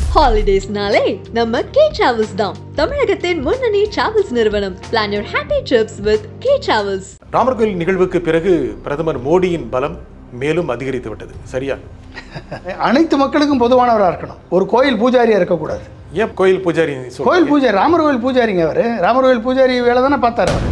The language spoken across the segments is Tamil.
ஹாலிடேஸ்னாலே நம்ம கே டிராவல்ஸ் தான் தமிழகத்தின் முன்னணி டிராவல்ஸ் நிறுவனம் plan your happy trips with K travels Ramar கோயில் நிகழ்வுக்கு பிறகு பிரதமர் மோடியின் பலம் மேலும் அதிகரித்து விட்டது சரியா அனைத்து மக்களுக்கும் பொதுவானவராக இருக்கணும் ஒரு கோயில் பூஜாரியாக இருக்கக்கூடாது ஏன் கோயில் பூஜாரி சொல்றீங்க? கோயில் பூஜாரி ராமர் கோயில் பூஜாரிங்க அவர் ராமர் கோயில் பூஜாரி வேலை தானே பார்த்தார் அவர்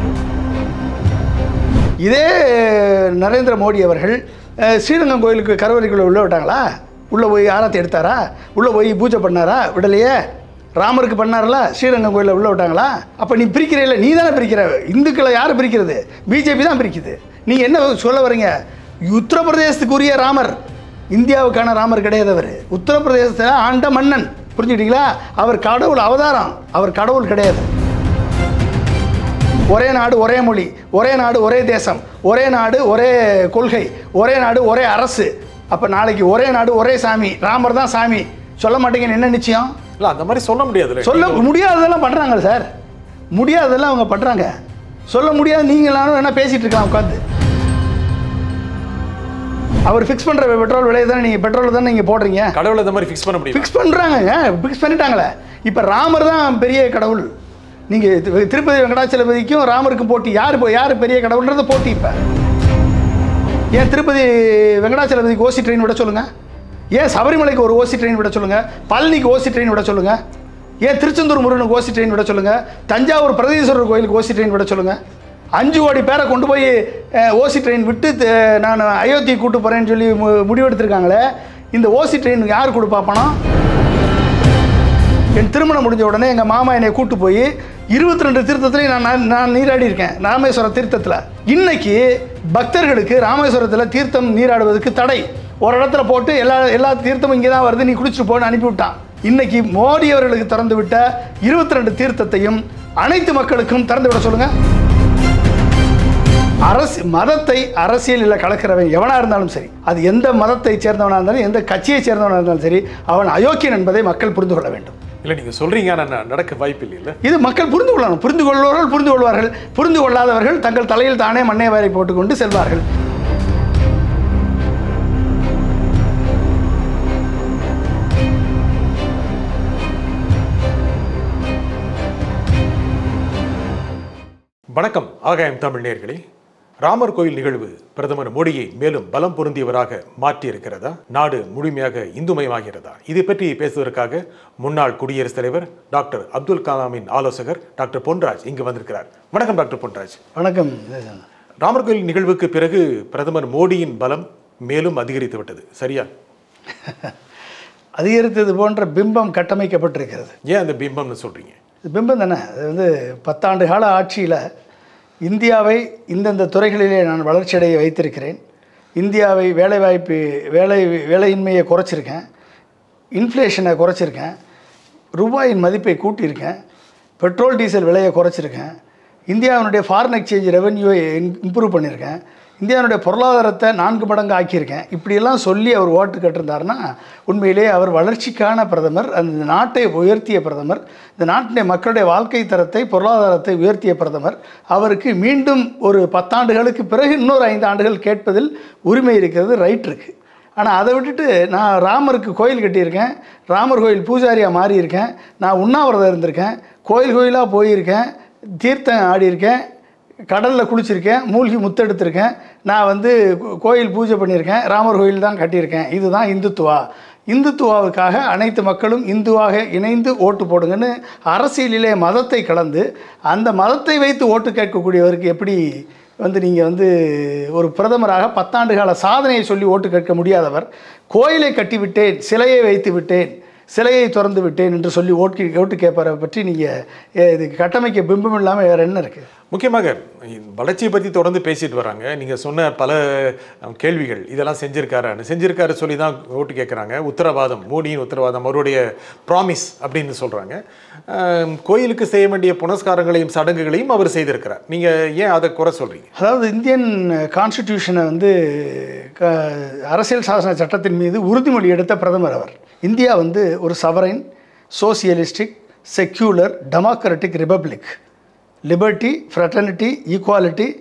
இதே நரேந்திர மோடி அவர்கள் அஹ், ஸ்ரீரங்கம் கோயிலுக்கு கருவறைக்குள்ளே உள்ள விட்டாங்களா உள்ளே போய் ஆராத்தி எடுத்தாரா உள்ளே போய் பூஜை பண்ணாரா விடலையே ராமருக்கு பண்ணார்ல ஸ்ரீரங்கம் கோயிலில் உள்ள விட்டாங்களா அப்போ நீ பிரிக்கிறீல்ல நீ தானே பிரிக்கிற இந்துக்களை யார் பிரிக்கிறது பிஜேபி தான் பிரிக்குது நீங்கள் என்ன சொல்ல வரீங்க உத்தரப்பிரதேசத்துக்குரிய ராமர் இந்தியாவுக்கான ராமர் கிடையாது அவர் உத்தரப்பிரதேசத்தில் ஆண்ட மன்னன் புரிஞ்சுக்கிட்டீங்களா அவர் கடவுள் அவதாரம் அவர் கடவுள் கிடையாது ஒரே நாடு ஒரே மொழி ஒரே நாடு ஒரே தேசம் ஒரே நாடு ஒரே கொள்கை ஒரே நாடு ஒரே அரசு அப்போ நாளைக்கு ஒரே நாடு ஒரே சாமி ராமர் தான் சாமி சொல்ல மாட்டீங்கன்னு என்ன நிச்சயம் இல்ல அந்த மாதிரி சொல்ல முடியாதுல்ல சொல்ல முடியாததெல்லாம் பண்ணுறாங்க சார் முடியாததெல்லாம் அவங்க பண்ணுறாங்க சொல்ல முடியாது நீங்களாலும் என்ன பேசிகிட்டு இருக்கலாம் உட்காந்து அவர் ஃபிக்ஸ் பண்ணுற பெட்ரோல் விலையை தானே நீங்கள் பெட்ரோல் தானே நீங்கள் போடுறீங்க கடவுளை இந்த மாதிரி ஃபிக்ஸ் பண்ண முடியும் ஃபிக்ஸ் பண்ணுறாங்கங்க ஃபிக்ஸ் பண்ணிட்டாங்களே இப்போ ராமர் தான் பெரிய கடவுள் நீங்கள் திருப்பதி வெங்கடாச்சலபதிக்கும் ராமருக்கும் போட்டி யார் இப்போ யார் பெரிய கடவுள்ன்றது போட்டி இப்போ ஏன் திருப்பதி வெங்கடாச்சலபதிக்கு ஓசி ட்ரெயின் விட சொல்லுங்கள் ஏன் சபரிமலைக்கு ஒரு ஓசி ட்ரெயின் விட சொல்லுங்கள் பழனிக்கு ஓசி ட்ரெயின் விட சொல்லுங்கள் ஏன் திருச்செந்தூர் முருகனுக்கு ஓசி ட்ரெயின் விட சொல்லுங்கள் தஞ்சாவூர் பிரதீஸ்வரர் கோயிலுக்கு ஓசி ட்ரெயின் விட சொல்லுங்கள் அஞ்சு கோடி பேரை கொண்டு போய் அஹ், ஓசி ட்ரெயின் விட்டு த- நான் அயோத்தி கூட்டு போகிறேன்னு சொல்லி மு- முடிவெடுத்திருக்காங்களே இந்த ஓசி ட்ரெயின் யார் கொடுப்பா பணம் என் திருமணம் முடிஞ்ச உடனே எங்கள் மாமா என்னை கூட்டு போய் இருபத்தி ரெண்டு தீர்த்தத்துலையும் நான் நான் நான் நீராடி இருக்கேன் ராமேஸ்வரம் தீர்த்தத்தில் இன்னைக்கு பக்தர்களுக்கு ராமேஸ்வரத்தில் தீர்த்தம் நீராடுவதற்கு தடை ஒரு இடத்துல போட்டு எல்லா எல்லா தீர்த்தமும் இங்கே தான் வருது நீ குடிச்சிட்டு போன்னு அனுப்பிவிட்டான் இன்னைக்கு மோடி அவர்களுக்கு திறந்து விட்ட இருபத்தி ரெண்டு தீர்த்தத்தையும் அனைத்து மக்களுக்கும் திறந்து விட சொல்லுங்கள் அரசு மதத்தை அரசியலில் கலக்கிறவன் எவனாக இருந்தாலும் சரி அது எந்த மதத்தை சேர்ந்தவனாக இருந்தாலும் எந்த கட்சியை சேர்ந்தவனாக இருந்தாலும் சரி அவன் அயோக்கியன் என்பதை மக்கள் புரிந்து கொள்ள வேண்டும் இல்ல நீங்க சொல்றீங்க ஆனா ந- நடக்க வாய்ப்பு இல்லைல்ல இது மக்கள் புரிந்து கொள்ளணும் புரிந்து கொள்பவர்கள் புரிந்து கொள்வார்கள் புரிந்து கொள்ளாதவர்கள் தங்கள் தலையில் தானே மண்ணை வாரி போட்டுக்கொண்டு செல்வார்கள் வணக்கம் ஆகாயம் தமிழ் நேர்களே ராமர் கோயில் நிகழ்வு பிரதமர் மோடியை மேலும் பலம் பொருந்தியவராக மாற்றி இருக்கிறதா நாடு முழுமையாக இந்துமயமாகிறதா இதை பற்றி பேசுவதற்காக முன்னாள் குடியரசுத் தலைவர் டாக்டர் அப்துல் கலாமின் ஆலோசகர் டாக்டர் பொன்ராஜ் இங்கு வந்திருக்கிறார் வணக்கம் டாக்டர் பொன்ராஜ் வணக்கம் ராமர் கோயில் நிகழ்வுக்கு பிறகு பிரதமர் மோடியின் பலம் மேலும் அதிகரித்து விட்டது சரியா அதிகரித்தது போன்ற பிம்பம் கட்டமைக்கப்பட்டிருக்கிறது ஏன் அந்த பிம்பம்னு சொல்றீங்க இது பிம்பம் தானே அது வந்து பத்தாண்டு கால ஆட்சியில் இந்தியாவை இந்தந்த துறைகளிலே நான் வளர்ச்சியடைய வைத்திருக்கிறேன் இந்தியாவை வேலைவாய்ப்பு வேலை வேலையின்மையை குறைச்சிருக்கேன் இன்ஃப்ளேஷனை குறைச்சிருக்கேன் ரூபாயின் மதிப்பை கூட்டியிருக்கேன் பெட்ரோல் டீசல் விலையை குறைச்சிருக்கேன் இந்தியாவினுடைய ஃபாரின் எக்ஸ்சேஞ்ச் ரெவன்யூவை இம்ப்ரூவ் பண்ணியிருக்கேன் இந்தியாவுடைய பொருளாதாரத்தை நான்கு மடங்கு ஆக்கியிருக்கேன் இப்படியெல்லாம் சொல்லி அவர் ஓட்டு கட்டிருந்தாருன்னா உண்மையிலேயே அவர் வளர்ச்சிக்கான பிரதமர் அந்த நாட்டை உயர்த்திய பிரதமர் இந்த நாட்டினுடைய மக்களுடைய வாழ்க்கை தரத்தை பொருளாதாரத்தை உயர்த்திய பிரதமர் அவருக்கு மீண்டும் ஒரு பத்தாண்டுகளுக்கு பிறகு இன்னொரு ஐந்து ஆண்டுகள் கேட்பதில் உரிமை இருக்கிறது ரைட் இருக்குது ஆனால் அதை விட்டுட்டு நான் ராமருக்கு கோயில் கட்டியிருக்கேன் ராமர் கோயில் பூஜாரியாக மாறியிருக்கேன் நான் உண்ணாவிரதம் இருந்திருக்கேன் கோயில் கோயிலாக போயிருக்கேன் தீர்த்தம் ஆடியிருக்கேன் கடலில் குளிச்சிருக்கேன் மூழ்கி முத்தெடுத்திருக்கேன் நான் வந்து கோ- கோயில் பூஜை பண்ணியிருக்கேன் ராமர் கோயில் தான் கட்டியிருக்கேன் இதுதான் இந்துத்துவா இந்துத்துவாவுக்காக அனைத்து மக்களும் இந்துவாக இணைந்து ஓட்டு போடுங்கன்னு அரசியலிலே மதத்தை கலந்து அந்த மதத்தை வைத்து ஓட்டு கேட்கக்கூடியவருக்கு எப்படி வந்து நீங்கள் வந்து ஒரு பிரதமராக பத்தாண்டு கால சாதனையை சொல்லி ஓட்டு கேட்க முடியாதவர் கோயிலை கட்டிவிட்டேன் சிலையை வைத்து விட்டேன் சிலையை திறந்து விட்டேன் என்று சொல்லி ஓட்டு ஓட்டு கேட்பவரை பற்றி நீங்கள் இது கட்டமைக்க பிம்பம் இல்லாமல் வேறு என்ன இருக்குது முக்கியமாக இந்த வளர்ச்சியை பற்றி தொடர்ந்து பேசிட்டு வராங்க நீங்கள் சொன்ன பல அஹ், கேள்விகள் இதெல்லாம் செஞ்சிருக்காரு செஞ்சிருக்காரு சொல்லி தான் ஓட்டு கேட்குறாங்க உத்தரவாதம் மோடியின் உத்தரவாதம் அவருடைய ப்ராமிஸ் அப்படின்னு சொல்கிறாங்க கோயிலுக்கு செய்ய வேண்டிய புனஸ்காரங்களையும் சடங்குகளையும் அவர் செய்திருக்கிறார் நீங்கள் ஏன் அதை குறை சொல்கிறீங்க அதாவது இந்தியன் கான்ஸ்டிடியூஷனை வந்து க அரசியல் சாசன சட்டத்தின் மீது உறுதிமொழி எடுத்த பிரதமர் அவர் இந்தியா வந்து ஒரு sovereign socialistic secular democratic republic liberty fraternity equality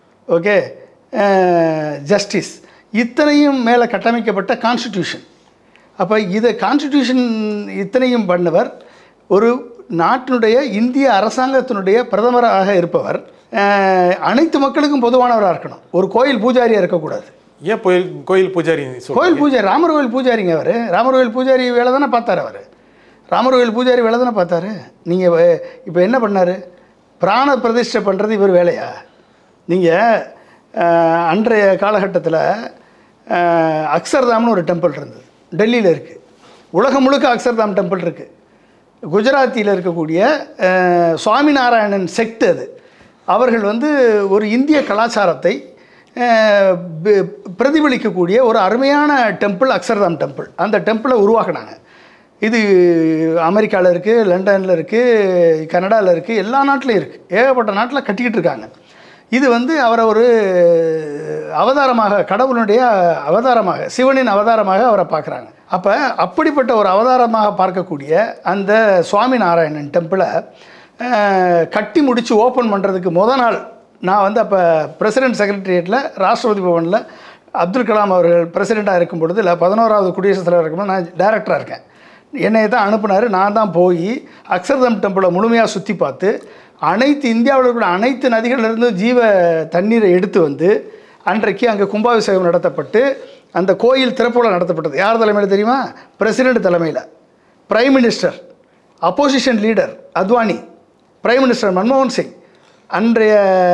okay justice இத்தனையும் மேலே கட்டமைக்கப்பட்ட கான்ஸ்டிடியூஷன் அப்போ இதை கான்ஸ்டிடியூஷன் இத்தனையும் பண்ணவர் ஒரு நாட்டினுடைய இந்திய அரசாங்கத்தினுடைய பிரதமராக இருப்பவர் அஹ், அனைத்து மக்களுக்கும் பொதுவானவராக இருக்கணும் ஒரு கோயில் பூஜாரியாக இருக்கக்கூடாது ஏன் கோயில் கோயில் பூஜாரி சொல்றீங்க? கோயில் பூஜாரி ராமர் கோயில் பூஜாரிங்க அவர் ராமர் கோயில் பூஜாரி வேலை தானே பார்த்தாரு அவர் ராமர் கோயில் பூஜாரி வேலை தானே பார்த்தாரு நீங்கள் இப்போ என்ன பண்ணார் பிராண பிரதிஷ்டை பண்ணுறது இவர் வேலையா நீங்கள் அன்றைய காலகட்டத்தில் அக்ஷர்தாம்னு ஒரு டெம்பிள் இருந்தது டெல்லியில் இருக்குது உலகம் முழுக்க அக்ஷர்தாம் டெம்பிள் இருக்குது குஜராத்தியில் இருக்கக்கூடிய அஹ், சுவாமிநாராயணன் செக்ட் அது அவர்கள் வந்து ஒரு இந்திய கலாச்சாரத்தை அஹ், பி- பிரதிபலிக்கக்கூடிய ஒரு அருமையான டெம்பிள் அக்ஷர்தாம் டெம்பிள் அந்த டெம்பிளை உருவாக்குனாங்க இது அமெரிக்காவில் இருக்குது லண்டனில் இருக்குது கனடாவில் இருக்குது எல்லா நாட்டிலையும் இருக்குது ஏகப்பட்ட நாட்டில் கட்டிக்கிட்டு இருக்காங்க இது வந்து அவரை ஒரு அவதாரமாக கடவுளுடைய அவதாரமாக சிவனின் அவதாரமாக அவரை பார்க்குறாங்க அப்போ அப்படிப்பட்ட ஒரு அவதாரமாக பார்க்கக்கூடிய அந்த சுவாமி நாராயணன் டெம்பிளை அஹ், கட்டி முடித்து ஓப்பன் பண்ணுறதுக்கு முத நாள் நான் வந்து அப்போ பிரசிடென்ட் செக்ரட்டரியேட்டில் ராஷ்டிரபதி பவனில் அப்துல் கலாம் அவர்கள் பிரசிடெண்ட்டாக இருக்கும் பொழுது இல்லை பதினோராவது குடியரசுத் தலைவர் இருக்கும்போது நான் டைரக்டராக இருக்கேன் என்னையை தான் அனுப்புனார் நான் தான் போய் அக்ஷர்தம் டெம்பிளை முழுமையாக சுற்றி பார்த்து அனைத்து இந்தியாவில் இருக்கிற அனைத்து நதிகளிலிருந்து ஜீவ தண்ணீரை எடுத்து வந்து அன்றைக்கு அங்கே கும்பாபிஷேகம் நடத்தப்பட்டு அந்த கோயில் திறப்புல நடத்தப்பட்டது யார் தலைமையில் தெரியுமா பிரசிடென்ட் தலைமையில் prime minister opposition leader Advani prime minister மன்மோகன் சிங் அன்றைய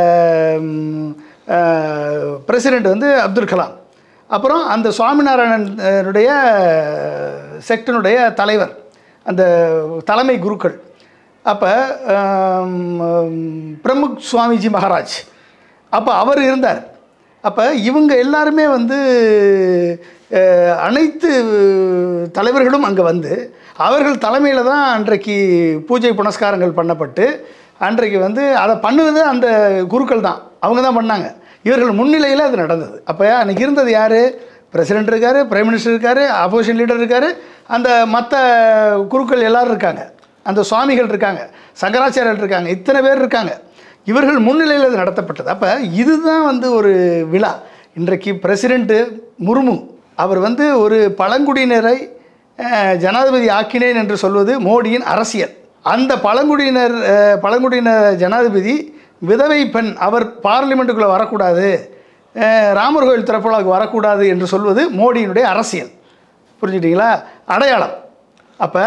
பிரசிடெண்ட் வந்து அப்துல் கலாம் அப்புறம் அந்த சுவாமிநாராயணனுடைய செக்டனுடைய தலைவர் அந்த தலைமை குருக்கள் அப்போ பிரமுக் சுவாமிஜி மகாராஜ் அப்போ அவர் இருந்தார் அப்போ இவங்க எல்லாருமே வந்து அஹ், அனைத்து தலைவர்களும் அங்கே வந்து அவர்கள் தலைமையில் தான் அன்றைக்கு பூஜை புனஸ்காரங்கள் பண்ணப்பட்டு அன்றைக்கு வந்து அதை பண்ணுவது அந்த குருக்கள் தான் அவங்க தான் பண்ணாங்க இவர்கள் முன்னிலையில் அது நடந்தது அப்போ அன்றைக்கி இருந்தது யார் பிரசிடென்ட் இருக்கார் பிரைம் மினிஸ்டர் இருக்கார் அப்போசிஷன் லீடர் இருக்கார் அந்த மற்ற குருக்கள் எல்லாரும் இருக்காங்க அந்த சுவாமிகள் இருக்காங்க சங்கராச்சாரியர் இருக்காங்க இத்தனை பேர் இருக்காங்க இவர்கள் முன்னிலையில் அது நடத்தப்பட்டது அப்போ இதுதான் வந்து ஒரு விழா இன்றைக்கு பிரசிடெண்ட்டு முர்மு அவர் வந்து ஒரு பழங்குடியினரை அஹ், ஜனாதிபதி ஆக்கினேன் என்று சொல்வது மோடியின் அரசியல் அந்த பழங்குடியினர் அஹ், பழங்குடியினர் ஜனாதிபதி விதவை பெண் அவர் பார்லிமெண்ட்டுக்குள்ளே வரக்கூடாது அஹ், ராமர் கோயில் திறப்புலாவுக்கு வரக்கூடாது என்று சொல்வது மோடியினுடைய அரசியல் புரிஞ்சுட்டீங்களா அடையாளம் அப்போ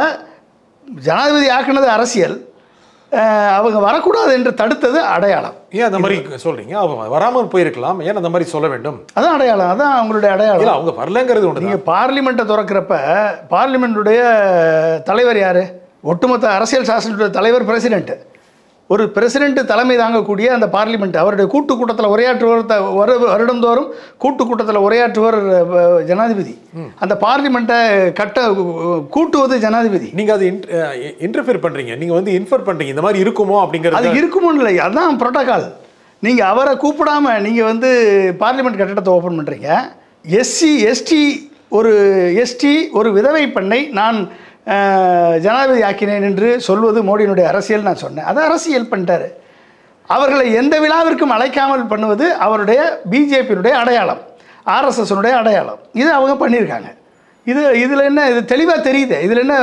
ஜனாதிபதி ஆக்குனது அரசியல் அஹ், அவங்க வரக்கூடாது என்று தடுத்தது அடையாளம் ஏன் அந்த மாதிரி சொல்றீங்க அவங்க வராமல் போயிருக்கலாம் ஏன் அந்த மாதிரி சொல்ல வேண்டும் அதான் அடையாளம் அதான் அவங்களுடைய இல்ல அடையாளம் அவங்க வரலங்கிறது ஒன்று நீங்கள் பார்லிமெண்ட்டை திறக்கிறப்ப பார்லிமெண்ட்டுடைய தலைவர் யார் ஒட்டுமொத்த அரசியல் சாசனத்துடைய தலைவர் பிரசிடென்ட் ஒரு பிரசிடென்ட் தலைமை தாங்கக்கூடிய அந்த பார்லிமெண்ட் அவருடைய கூட்டு கூட்டத்தில் உரையாற்றுவர் த- வரு- வருடந்தோறும் கூட்டு கூட்டத்தில் உரையாற்றுவர் அஹ், ஜனாதிபதி அந்த பார்லிமெண்ட்டை கட்ட கூட்டுவது ஜனாதிபதி நீங்க அது இன்டர்ஃபியர் பண்றீங்க நீங்க வந்து இன்ஃபர் பண்றீங்க இந்த மாதிரி இருக்குமோ அது அப்படிங்கிறது இருக்குமோ இல்லை அதான் புரோட்டோகால் நீங்கள் அவரை கூப்பிடாம நீங்கள் வந்து பார்லிமெண்ட் கட்டடத்தை ஓப்பன் பண்ணுறீங்க எஸ்சி எஸ்டி ஒரு எஸ்டி ஒரு விதவை பெண்ணை நான் அஹ், ஜனாதிபதி ஆக்கினேன் என்று சொல்வது மோடியினுடைய அரசியல் நான் சொன்னேன் அதை அரசியல் பண்ணிட்டாரு அவர்களை எந்த விழாவிற்கும் அழைக்காமல் பண்ணுவது அவருடைய பிஜேபியினுடைய அடையாளம் ஆர்எஸ்எஸ்னுடைய அடையாளம் இது அவங்க பண்ணியிருக்காங்க இது இதில் என்ன இது தெளிவாக தெரியுது இதில் என்ன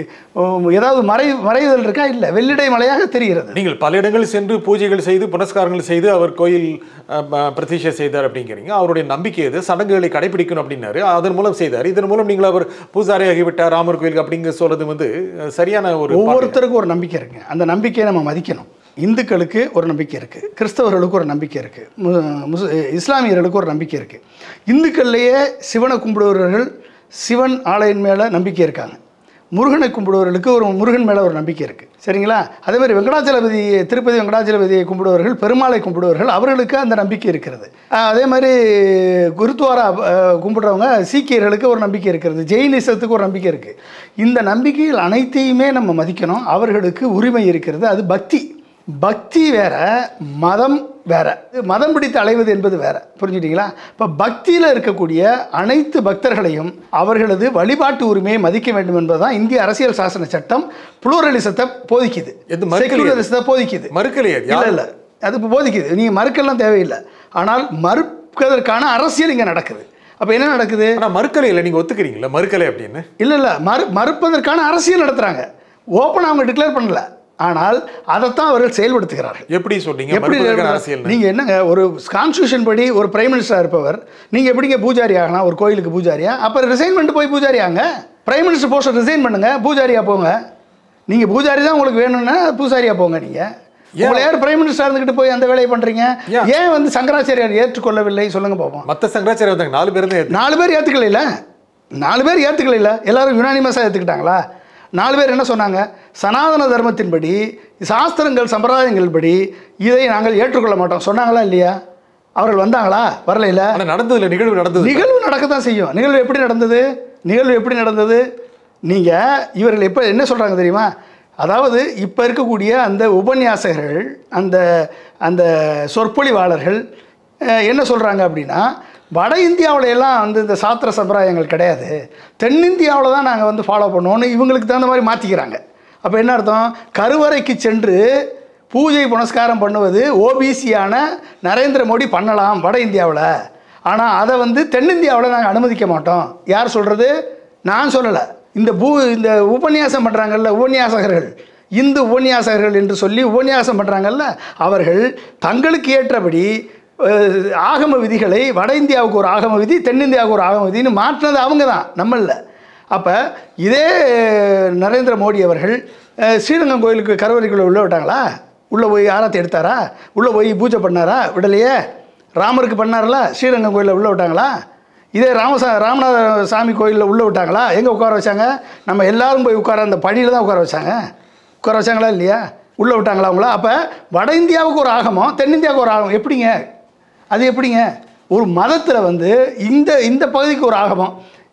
உம், ஏதாவது மறை மறைவுதல் இருக்கா இல்லை வெள்ளிடை மலையாக தெரிகிறது நீங்கள் பல இடங்களில் சென்று பூஜைகள் செய்து புனஸ்காரங்கள் செய்து அவர் கோயில் அஹ், ப- பிரதிஷ்டை செய்தார் அப்படிங்கிறீங்க அவருடைய நம்பிக்கை எது சடங்குகளை கடைபிடிக்கணும் அப்படின்னாரு அதன் மூலம் செய்தார் இதன் மூலம் நீங்கள் அவர் பூசாரி ஆகிவிட்டார் ராமர் கோயில் அப்படிங்க சொல்றது வந்து அஹ், சரியான ஒரு பார்வை. ஒவ்வொருத்தருக்கும் ஒரு நம்பிக்கை இருக்குங்க அந்த நம்பிக்கையை நம்ம மதிக்கணும் இந்துக்களுக்கு ஒரு நம்பிக்கை இருக்குது கிறிஸ்தவர்களுக்கு ஒரு நம்பிக்கை இருக்குது மு முஸ் இஸ்லாமியர்களுக்கு ஒரு நம்பிக்கை இருக்குது இந்துக்கள்லேயே சிவனை கும்பிடுபவர்கள் சிவன் ஆலயம் மேலே நம்பிக்கை இருக்காங்க முருகனை கும்பிடுவர்களுக்கு ஒரு முருகன் மேலே ஒரு நம்பிக்கை இருக்குது சரிங்களா அதே மாதிரி வெங்கடாச்சலபதி திருப்பதி வெங்கடாச்சலபதியை கும்பிடுவர்கள் பெருமாளை கும்பிடுவர்கள் அவர்களுக்கு அந்த நம்பிக்கை இருக்கிறது அஹ் அதே மாதிரி குருத்வாரா அஹ், கும்பிடுறவங்க சீக்கியர்களுக்கு ஒரு நம்பிக்கை இருக்கிறது ஜெயினிசத்துக்கு ஒரு நம்பிக்கை இருக்குது இந்த நம்பிக்கைகள் அனைத்தையுமே நம்ம மதிக்கணும் அவர்களுக்கு உரிமை இருக்கிறது அது பக்தி பக்தி வேற மதம் வேற மதம் பிடித்து அலைவது என்பது வேற புரிஞ்சுட்டீங்களா இப்போ பக்தியில் இருக்கக்கூடிய அனைத்து பக்தர்களையும் அவர்களது வழிபாட்டு உரிமையை மதிக்க வேண்டும் என்பதுதான் இந்திய அரசியல் சாசன சட்டம் புளூரலிசத்தை போதிக்குது எது மறுக்கலையே? செக்குலரிசத்தை போதிக்குது மறுக்கலையே அது. இல்லை இல்லை அது இப்போ போதிக்குது நீங்கள் மறுக்கலாம் தேவையில்லை ஆனால் மறுப்பதற்கான அரசியல் இங்கே நடக்குது அப்போ என்ன நடக்குது ஆனா மறுக்கலை இல்லை நீங்க ஒத்துக்கிறீங்களா மறுக்கலை அப்படின்னு இல்லை இல்லை மறு மறுப்பதற்கான அரசியல் நடத்துகிறாங்க ஓப்பன் அவங்க டிக்ளேர் பண்ணல ஆனால் அதைத்தான் அவர்கள் செயல்படுத்துகிறார்கள் எப்படி சொல்றீங்க எப்படி மறுப்பதற்கான அரசியல் நீங்க என்னங்க ஒரு கான்ஸ்டியூஷன் படி ஒரு பிரைம் மினிஸ்டரா இருப்பவர் நீங்க எப்படிங்க பூஜாரி ஆகலாம் ஒரு கோயிலுக்கு பூஜாரியா அப்ப ரிசைன் பண்ணிட்டு போய் பூஜாரி ஆங்க பிரைம் மினிஸ்டர் போஸ்ட் ரிசைன் பண்ணுங்க பூஜாரியா போங்க நீங்க பூஜாரி தான் உங்களுக்கு வேணும்னா பூஜாரியா போங்க நீங்க உங்களை யார் பிரைம் மினிஸ்டர் இருந்துகிட்டு போய் அந்த வேலையை பண்றீங்க ஏன்? ஏன் வந்து சங்கராச்சாரியார் ஏற்றுக்கொள்ளவில்லை சொல்லுங்க பார்ப்போம் மத்த சங்கராச்சாரிய வந்தாங்க நாலு பேர் தான் ஏத்து- நாலு பேர் ஏற்றுக்கல நாலு பேர் ஏற்றுக்கல எல்லாரும் யுனானிமஸாக ஏற்றுக்கிட்டாங்களா நாலு பேர் என்ன சொன்னாங்க சனாதன தர்மத்தின்படி சாஸ்திரங்கள் சம்பிரதாயங்கள் படி இதை நாங்கள் ஏற்றுக்கொள்ள மாட்டோம் சொன்னாங்களா இல்லையா அவர்கள் வந்தாங்களா வரல இல்லை ஆனா நடந்ததுல நிகழ்வு நடந்தது நிகழ்வு நடக்கத்தான் செய்யும் நிகழ்வு எப்படி நடந்தது நிகழ்வு எப்படி நடந்தது நீங்கள் இவர்கள் எப்போ என்ன சொல்கிறாங்க தெரியுமா அதாவது இப்போ இருக்கக்கூடிய அந்த உபன்யாசகர்கள் அந்த அந்த சொற்பொழிவாளர்கள் அஹ், என்ன சொல்கிறாங்க அப்படின்னா வட இந்தியாவுல எல்லாம் வந்து இந்த சாத்திர சம்பிரதாயங்கள் கிடையாது தென்னிந்தியாவில் தான் நாங்கள் வந்து ஃபாலோ பண்ணுவோம்னு இவங்களுக்கு தகுந்த மாதிரி மாற்றிக்கிறாங்க அப்போ என்ன அர்த்தம் கருவறைக்கு சென்று பூஜை புனஸ்காரம் பண்ணுவது ஓபிசியான நரேந்திர மோடி பண்ணலாம் வட இந்தியாவில் ஆனால் அதை வந்து தென்னிந்தியாவில் நாங்கள் அனுமதிக்க மாட்டோம் யார் சொல்கிறது நான் சொல்லலை இந்த பூ இந்த உபன்யாசம் பண்ணுறாங்கல்ல உபன்யாசகர்கள் இந்து உபன்யாசகர்கள் என்று சொல்லி உபன்யாசம் பண்ணுறாங்கல்ல அவர்கள் தங்களுக்கு ஏற்றபடி அஹ், ஆகம விதிகளை வட இந்தியாவுக்கு ஒரு ஆகம விதி தென்னிந்தியாவுக்கு ஒரு ஆகம விதின்னு மாற்றினது அவங்க தான் நம்மள அப்போ இதே நரேந்திர மோடி அவர்கள் அஹ், ஸ்ரீரங்கம் கோயிலுக்கு கருவறைக்குள்ளே உள்ள விட்டாங்களா உள்ளே போய் ஆராத்தி எடுத்தாரா உள்ளே போய் பூஜை பண்ணாரா விடலையே ராமருக்கு பண்ணார்ல ஸ்ரீரங்கம் கோயிலில் உள்ளே விட்டாங்களா இதே ராமசா ராமநாத சாமி கோயிலில் உள்ளே விட்டாங்களா எங்கே உட்கார வச்சாங்க நம்ம எல்லாரும் போய் உட்கார அந்த படியில் தான் உட்கார வச்சாங்க உட்கார வச்சாங்களா இல்லையா உள்ளே விட்டாங்களா அவங்கள அப்போ வட இந்தியாவுக்கு ஒரு ஆகமம் தென்னிந்தியாவுக்கு ஒரு ஆகமம் எப்படிங்க அது எப்படிங்க ஒரு மதத்தில் வந்து இந்த இந்த பகுதிக்கு ஒரு ஆகமம்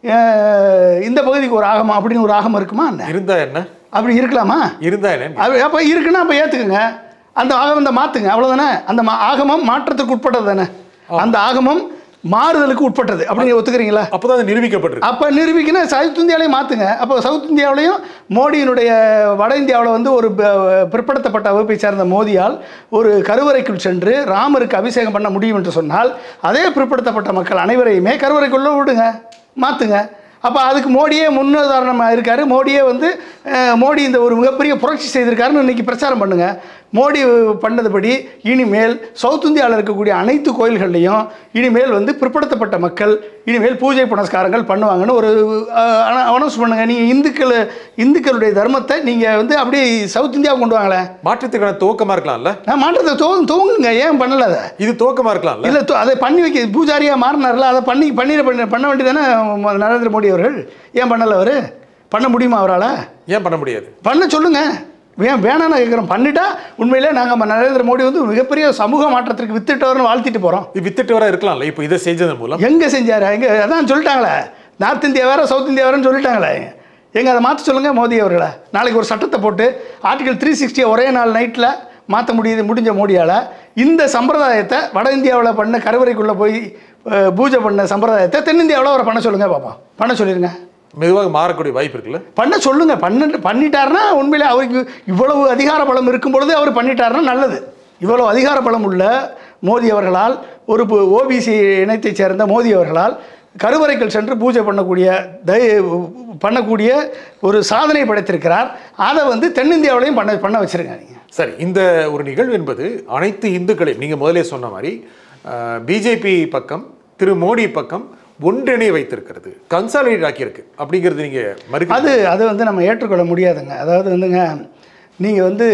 அஹ் இந்த பகுதிக்கு ஒரு ஆகமம் அப்படின்னு ஒரு ஆகமம் இருக்குமா என்ன இருந்தா என்ன அப்படி இருக்கலாமா இருந்தா என்ன அது அப்போ இருக்குன்னா அப்போ ஏற்றுக்குங்க அந்த ஆகமத்தை மாற்றுங்க அவ்வளோதானே அந்த மா ஆகமம் மாற்றத்துக்கு உட்பட்டது தானே அந்த ஆகமம் மாறுதலுக்கு உட்பட்டது அப்படி ஒத்துக்கிறீங்களா அப்பதான் அது நிரூபிக்கப்பட்டிருக்கு அப்போ நிரூபிக்கணும் சவுத் இந்தியாவிலையும் மாற்றுங்க அப்போ சவுத் இந்தியாவிலையும் மோடியினுடைய வட இந்தியாவில் வந்து ஒரு ப- பிற்படுத்தப்பட்ட வகுப்பை சேர்ந்த மோதியால் ஒரு கருவறைக்குள் சென்று ராமருக்கு அபிஷேகம் பண்ண முடியும் என்று சொன்னால் அதே பிற்படுத்தப்பட்ட மக்கள் அனைவரையுமே கருவறைக்குள்ளே விடுங்க மாற்றுங்க அப்போ அதுக்கு மோடியே முன்னுதாரணமாக இருக்கார் மோடியே வந்து அஹ், மோடி இந்த ஒரு மிகப்பெரிய புரட்சி செய்திருக்காருன்னு இன்னைக்கு பிரச்சாரம் பண்ணுங்க மோடி பண்ணதுபடி இனிமேல் சவுத் இந்தியாவில் இருக்கக்கூடிய அனைத்து கோயில்கள்லையும் இனிமேல் வந்து பிற்படுத்தப்பட்ட மக்கள் இனிமேல் பூஜை புனஸ்காரங்கள் பண்ணுவாங்கன்னு ஒரு அனௌன்ஸ் பண்ணுங்க நீங்கள் இந்துக்கள் இந்துக்களுடைய தர்மத்தை நீங்கள் வந்து அப்படியே சவுத் இந்தியா கொண்டு வாங்களேன் மாற்றத்துக்கான துவக்கமா இருக்கலாம்ல நான் மாற்றத்தை தோ தூங்குங்க ஏன் பண்ணல அதை இது துவக்கமா இருக்கலாம்ல இல்லை அதை பண்ணி வைக்க பூஜாரியாக மாறினார்ல அதை பண்ணி பண்ணி பண்ண பண்ண வேண்டியதானே நரேந்திர மோடி அவர்கள் ஏன் பண்ணலை அவர் பண்ண முடியுமா அவரால் ஏன் பண்ண முடியாது பண்ண சொல்லுங்க ஏன் வேணாம்னு கேட்குறோம் பண்ணிட்டா உண்மையிலே நாங்கள் நரேந்திர மோடி வந்து மிகப்பெரிய சமூக மாற்றத்திற்கு வித்துட்டவர்னு வாழ்த்திட்டு போகிறோம் இது வித்துட்டு வர இருக்கலாம்ல இப்போ இதை செஞ்சதன் மூலம் எங்கே செஞ்சார் எங்கே அதான் சொல்லிட்டாங்களே நார்த் இந்தியா வேறு சவுத் இந்தியா வேறுன்னு சொல்லிட்டாங்களே எங்க அதை மாற்ற சொல்லுங்கள் மோடி அவர்களை நாளைக்கு ஒரு சட்டத்தை போட்டு ஆர்டிகல் த்ரீ சிக்ஸ்டியை ஒரே நாள் நைட்டில் மாற்ற முடியுது முடிஞ்ச மோடியால் இந்த சம்பிரதாயத்தை வட இந்தியாவில் பண்ண கருவறைக்குள்ளே போய் அஹ், பூஜை பண்ண சம்பிரதாயத்தை தென்னிந்தியாவில் அவரை பண்ண சொல்லுங்கள் பார்ப்போம் பண்ண சொல்லிடுங்க மெதுவாக மாறக்கூடிய வாய்ப்பு இருக்குல்ல பண்ண சொல்லுங்க பண்ண பண்ணிட்டாருன்னா உண்மையிலே அவருக்கு இவ்வளவு அதிகார பலம் இருக்கும் பொழுது அவர் பண்ணிட்டாருன்னா நல்லது இவ்வளவு அதிகார பலம் உள்ள மோடி அவர்களால் ஒரு ஓபிசி இனத்தைச் சேர்ந்த மோடி அவர்களால் கருவறைகள் சென்று பூஜை பண்ணக்கூடிய தை பண்ணக்கூடிய ஒரு சாதனை படைத்திருக்கிறார் அதை வந்து தென்னிந்தியாவிலையும் பண்ண பண்ண வச்சிருங்க நீங்கள் சரி இந்த ஒரு நிகழ்வு என்பது அனைத்து இந்துக்களையும் நீங்கள் முதலே சொன்ன மாதிரி பிஜேபி பக்கம் திரு மோடி பக்கம் ஒன்றிணை வைத்திருக்கிறது கன்சாலிடேட் ஆக்கியிருக்கு அப்படிங்கிறது நீங்கள் மறுக்க அது அது வந்து நம்ம ஏற்றுக்கொள்ள முடியாதுங்க அதாவது வந்துங்க நீங்கள் வந்து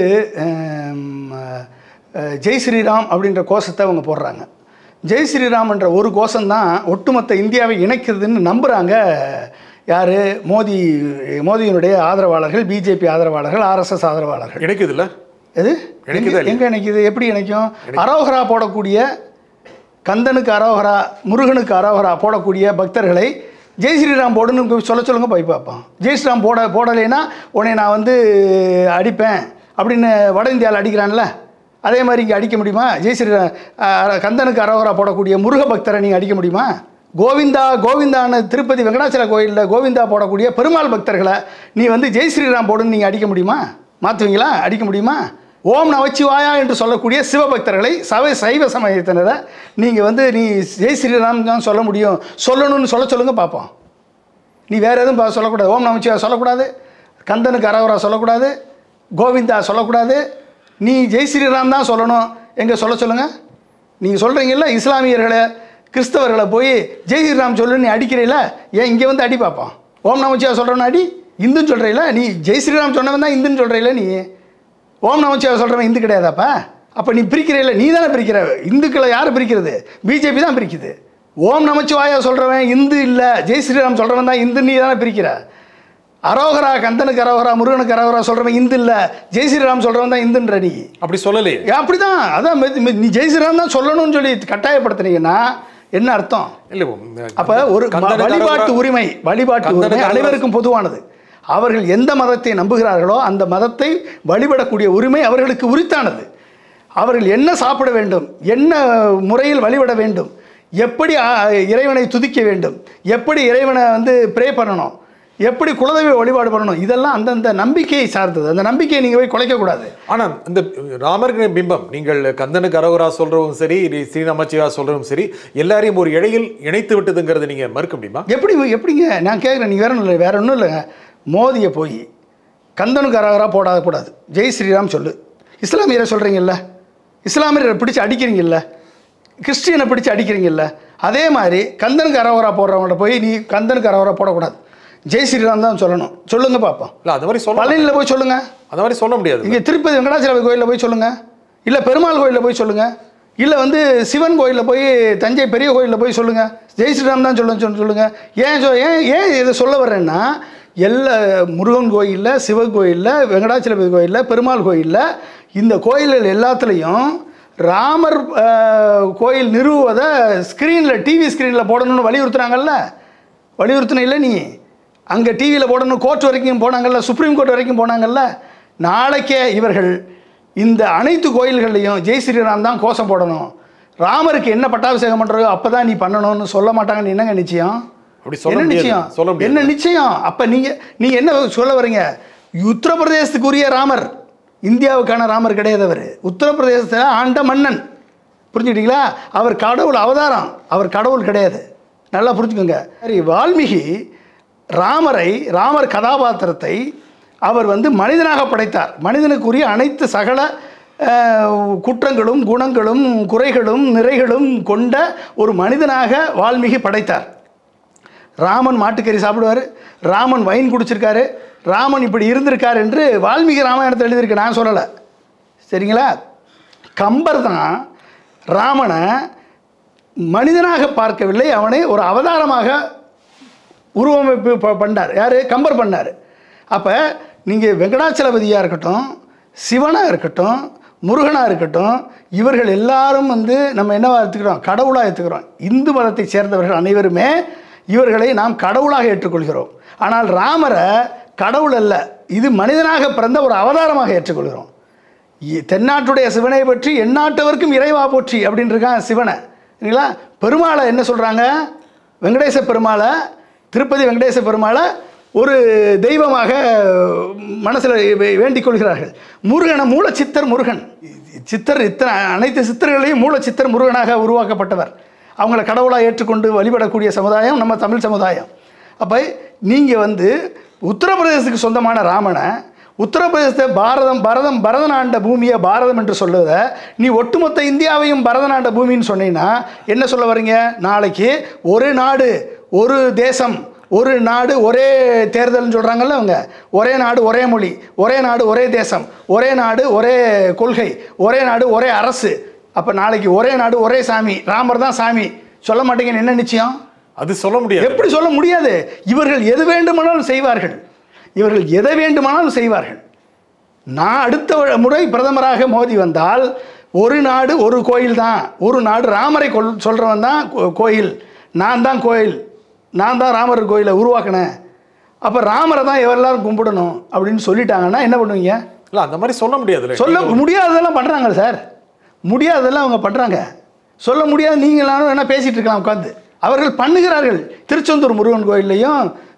ஹம், அஹ், ஜெய் ஸ்ரீராம் அப்படின்ற கோஷத்தை அவங்க போடுறாங்க ஜெய் ஸ்ரீராம் என்ற ஒரு கோஷம்தான் ஒட்டுமொத்த இந்தியாவை இணைக்கிறதுன்னு நம்புகிறாங்க யார் மோடி மோடியினுடைய ஆதரவாளர்கள் பிஜேபி ஆதரவாளர்கள் ஆர்எஸ்எஸ் ஆதரவாளர்கள் இணைக்குது இல்ல எது இணைக்குதா இல்லையா? எங்கே இணைக்குது எப்படி இணைக்கும் அரோகரா போடக்கூடிய கந்தனுக்கு அரோகரா முருகனுக்கு அரோகரா போடக்கூடிய பக்தர்களை ஜெய் ஸ்ரீராம் போடுன்னு சொல்ல சொல்லுங்க போய் பார்ப்போம் ஜெய் ஸ்ரீராம் போட போடலைன்னா உன்னை நான் வந்து அடிப்பேன் அப்படின்னு வட இந்தியாவில் அடிக்கிறான்ல அதே மாதிரி இங்கே அடிக்க முடியுமா ஜெய் ஸ்ரீராம் அஹ், கந்தனுக்கு அரோகரா போடக்கூடிய முருக பக்தரை நீங்கள் அடிக்க முடியுமா கோவிந்தா கோவிந்தான்னு திருப்பதி வெங்கடாச்சல கோயிலில் கோவிந்தா போடக்கூடிய பெருமாள் பக்தர்களை நீ வந்து ஜெய் ஸ்ரீராம் போடுன்னு நீங்கள் அடிக்க முடியுமா மாற்றுவீங்களா அடிக்க முடியுமா ஓம் நமச்சிவாயா என்று சொல்லக்கூடிய சிவபக்தர்களை சவை சைவ சமயத்தினரை நீங்கள் வந்து நீ ஜெய் ஸ்ரீராம் தான் சொல்ல முடியும் சொல்லணும்னு சொல்ல சொல்லுங்க பார்ப்போம் நீ வேற எதுவும் பா- சொல்லக்கூடாது ஓம் நமச்சிவாயா சொல்லக்கூடாது கந்தனுக்கு அரவரா சொல்லக்கூடாது கோவிந்தா சொல்லக்கூடாது நீ ஜெய் ஸ்ரீராம் தான் சொல்லணும் எங்கே சொல்ல சொல்லுங்க நீங்கள் சொல்கிறீங்கல்ல இஸ்லாமியர்களை கிறிஸ்தவர்களை போய் ஜெய் ஸ்ரீராம் சொல்லு நீ அடிக்கிறீல ஏன் இங்கே வந்து அடி பார்ப்போம் ஓம் நமச்சிவா சொல்கிறவன் அடி இந்துன்னு சொல்கிறீல நீ ஜெய் ஸ்ரீராம் சொன்னவன் தான் இந்துன்னு சொல்கிறீல நீ ஓம் நமச்சிவா சொல்கிறவன் இந்து கிடையாதாப்பா அப்போ நீ பிரிக்கிறீல நீ தானே பிரிக்கிற இந்துக்களை யார் பிரிக்கிறது பிஜேபி தான் பிரிக்குது ஓம் நமச்சிவாயா சொல்கிறவன் இந்து இல்லை ஜெய் ஸ்ரீராம் சொல்கிறவன் தான் இந்து நீ தானே பிரிக்கிற அரோகரா கந்தனுக்கு அரோகரா முருகனுக்கு அரோகரா சொல்கிறவன் இந்து இல்லை ஜெய் ஸ்ரீராம் சொல்கிறவன் தான் இந்துன்ற நீ அப்படி சொல்லலையே ஏன் அப்படிதான் அதான் மெ- மெ- நீ ஜெய் ஸ்ரீராம் தான் சொல்லணும்னு சொல்லி கட்டாயப்படுத்துனீங்கன்னா என்ன அர்த்தம் இல்லை அப்ப ஒரு ம- கந்தனுக்கு வழிபாட்டு அரவரா- உரிமை வழிபாட்டு கந்தனுக்கு உரிமை அரவரா- அனைவருக்கும் பொதுவானது அவர்கள் எந்த மதத்தை நம்புகிறார்களோ அந்த மதத்தை வழிபடக்கூடிய உரிமை அவர்களுக்கு உரித்தானது அவர்கள் என்ன சாப்பிட வேண்டும் என்ன முறையில் வழிபட வேண்டும் எப்படி ஆ, இறைவனை துதிக்க வேண்டும் எப்படி இறைவனை வந்து ப்ரே பண்ணணும் எப்படி குலதெய்வ வழிபாடு பண்ணணும் இதெல்லாம் அந்தந்த நம்பிக்கையை சார்ந்தது அந்த நம்பிக்கையை நீங்கள் போய் குலைக்கக்கூடாது ஆனா இந்த ராமருக்கு பிம்பம் நீங்கள் கந்தனுக்கு அரவரா சொல்றதும் சரி இது ஸ்ரீராமச்சிவா சொல்றதும் சரி எல்லாரையும் ஒரு இழையில் இணைத்து விட்டதுங்கிறத நீங்க மறுக்க முடியுமா எப்படி எப்படிங்க நான் கேட்குறேன் நீங்கள் வேற ஒன்றும் இல்லை வேற ஒன்றும் இல்லைங்க மோதியை போய் கந்தனுக்கு அரகரா போடாத கூடாது ஜெய் ஸ்ரீராம் சொல்லு இஸ்லாமியரை சொல்கிறீங்கல்ல இஸ்லாமியரை பிடிச்சி அடிக்கிறீங்கல்ல கிறிஸ்டியனை பிடிச்சி அடிக்கிறீங்கல்ல அதே மாதிரி கந்தனுக்கு அரவரா போடுறவங்கள்ட்ட போய் நீ கந்தனுக்கு அரவரா போடக்கூடாது ஜெய் ஸ்ரீராம் தான் சொல்லணும் சொல்லுங்க பார்ப்போம் இல்ல அந்த மாதிரி சொல்ல பழனியில் போய் சொல்லுங்க அந்த மாதிரி சொல்ல முடியாது இங்கே திருப்பதி வெங்கடாச்சலபதி கோயிலில் போய் சொல்லுங்க இல்லை பெருமாள் கோயிலில் போய் சொல்லுங்க இல்லை வந்து சிவன் கோயிலில் போய் தஞ்சை பெரிய கோயிலில் போய் சொல்லுங்க ஜெய் ஸ்ரீராம் தான் சொல்ல சொல்ல- சொல்லுங்க ஏன் சொ- ஏன் ஏன் இதை சொல்ல வர்றேன்னா எல்லா முருகன் கோயிலில் சிவன் கோயிலில் வெங்கடாச்சலபதி கோயிலில் பெருமாள் கோயிலில் இந்த கோயில்கள் எல்லாத்துலேயும் ராமர் அஹ், கோயில் நிறுவுவதை ஸ்க்ரீனில் டிவி ஸ்க்ரீனில் போடணும்னு வலியுறுத்துறாங்கல்ல வலியுறுத்தின இல்லை நீ அங்கே டிவியில் போடணும் கோர்ட் வரைக்கும் போனாங்கல்ல சுப்ரீம் கோர்ட் வரைக்கும் போனாங்கல்ல நாளைக்கே இவர்கள் இந்த அனைத்து கோயில்கள்லையும் ஜெய் ஸ்ரீராம் தான் கோஷம் போடணும் ராமருக்கு என்ன பட்டாபிஷேகம் பண்ணுறோ அப்போ தான் நீ பண்ணணும்னு சொல்ல மாட்டாங்கன்னு என்னங்க நிச்சயம் அப்படி சொல்ல என்ன முடியாது. நிச்சயம் சொல்ல முடியாது. என்ன நிச்சயம் அப்போ நீங்கள் நீங்கள் என்ன சொல்ல வரீங்க உத்தரப்பிரதேசத்துக்குரிய ராமர் இந்தியாவுக்கான ராமர் கிடையாது அவர் உத்தரப்பிரதேசத்தை ஆண்ட மன்னன் புரிஞ்சுக்கிட்டீங்களா அவர் கடவுள் அவதாரம் அவர் கடவுள் கிடையாது நல்லா புரிஞ்சுக்கோங்க சரி வால்மீகி ராமரை ராமர் கதாபாத்திரத்தை அவர் வந்து மனிதனாக படைத்தார் மனிதனுக்குரிய அனைத்து சகல அஹ், குற்றங்களும் குணங்களும் குறைகளும் நிறைகளும் கொண்ட ஒரு மனிதனாக வால்மீகி படைத்தார் ராமன் மாட்டுக்கறி சாப்பிடுவார் ராமன் வைன் குடிச்சிருக்காரு ராமன் இப்படி இருந்திருக்கார் என்று வால்மீகி ராமாயணத்தில் எழுதியிருக்கு நான் சொல்லலை சரிங்களா கம்பர் தான் ராமனை மனிதனாக பார்க்கவில்லை அவனை ஒரு அவதாரமாக உருவமைப்பு ப- பண்ணார் யார் கம்பர் பண்ணார் அப்போ நீங்கள் வெங்கடாச்சலபதியாக இருக்கட்டும் சிவனாக இருக்கட்டும் முருகனாக இருக்கட்டும் இவர்கள் எல்லாரும் வந்து நம்ம என்னவா எடுத்துக்கிறோம் கடவுளாக எடுத்துக்கிறோம் இந்து மதத்தை சேர்ந்தவர்கள் அனைவருமே இவர்களை நாம் கடவுளாக ஏற்றுக்கொள்கிறோம் ஆனால் ராமரை கடவுள் அல்ல இது மனிதனாக பிறந்த ஒரு அவதாரமாக ஏற்றுக்கொள்கிறோம் இ- தென்னாட்டுடைய சிவனை பற்றி எந்நாட்டவர்க்கும் இறைவா போற்றி அப்படின்னு இருக்கான் சிவனை சரிங்களா பெருமாளை என்ன சொல்கிறாங்க வெங்கடேச பெருமாளை திருப்பதி வெங்கடேச பெருமாளை ஒரு தெய்வமாக மனசில் வேண்டிக் கொள்கிறார்கள் முருகனை மூல சித்தர் முருகன் சித்தர் இத்தனை அனைத்து சித்தர்களையும் மூல சித்தர் முருகனாக உருவாக்கப்பட்டவர் அவங்கள கடவுளாக ஏற்றுக்கொண்டு வழிபடக்கூடிய சமுதாயம் நம்ம தமிழ் சமுதாயம் அப்போ நீங்கள் வந்து உத்தரப்பிரதேசத்துக்கு சொந்தமான ராமனை உத்தரப்பிரதேசத்தை பாரதம் பரதம் பரதநாண்ட பூமியை பாரதம் என்று சொல்லுவத நீ ஒட்டுமொத்த இந்தியாவையும் பரதநாண்ட பூமின்னு சொன்னீங்கன்னா என்ன சொல்ல வரீங்க நாளைக்கு ஒரு நாடு ஒரு தேசம் ஒரு நாடு ஒரே தேர்தல்னு சொல்கிறாங்கல்ல அவங்க ஒரே நாடு ஒரே மொழி ஒரே நாடு ஒரே தேசம் ஒரே நாடு ஒரே கொள்கை ஒரே நாடு ஒரே அரசு அப்போ நாளைக்கு ஒரே நாடு ஒரே சாமி ராமர் தான் சாமி சொல்ல மாட்டீங்கன்னு என்ன நிச்சயம் அது சொல்ல முடியாது எப்படி சொல்ல முடியாது இவர்கள் எது வேண்டுமானாலும் செய்வார்கள் இவர்கள் எதை வேண்டுமானாலும் செய்வார்கள் நான் அடுத்த வ- முறை பிரதமராக மோடி வந்தால் ஒரு நாடு ஒரு கோயில் தான் ஒரு நாடு ராமரை கொல் சொல்கிறவன் தான் கோ- கோயில் நான் தான் கோயில் நான் தான் ராமர் கோயிலை உருவாக்கினேன் அப்போ ராமரை தான் எல்லாரும் கும்பிடணும் அப்படின்னு சொல்லிட்டாங்கன்னா என்ன பண்ணுவீங்க இல்ல அந்த மாதிரி சொல்ல முடியாதுல்ல சொல்ல முடியாததெல்லாம் பண்ணுறாங்க சார் முடியாததெல்லாம் அவங்க பண்ணுறாங்க சொல்ல முடியாது நீங்களாலும் வேணால் பேசிகிட்டு இருக்கலாம் உட்காந்து அவர்கள் பண்ணுகிறார்கள் திருச்செந்தூர் முருகன் கோயில்லையும்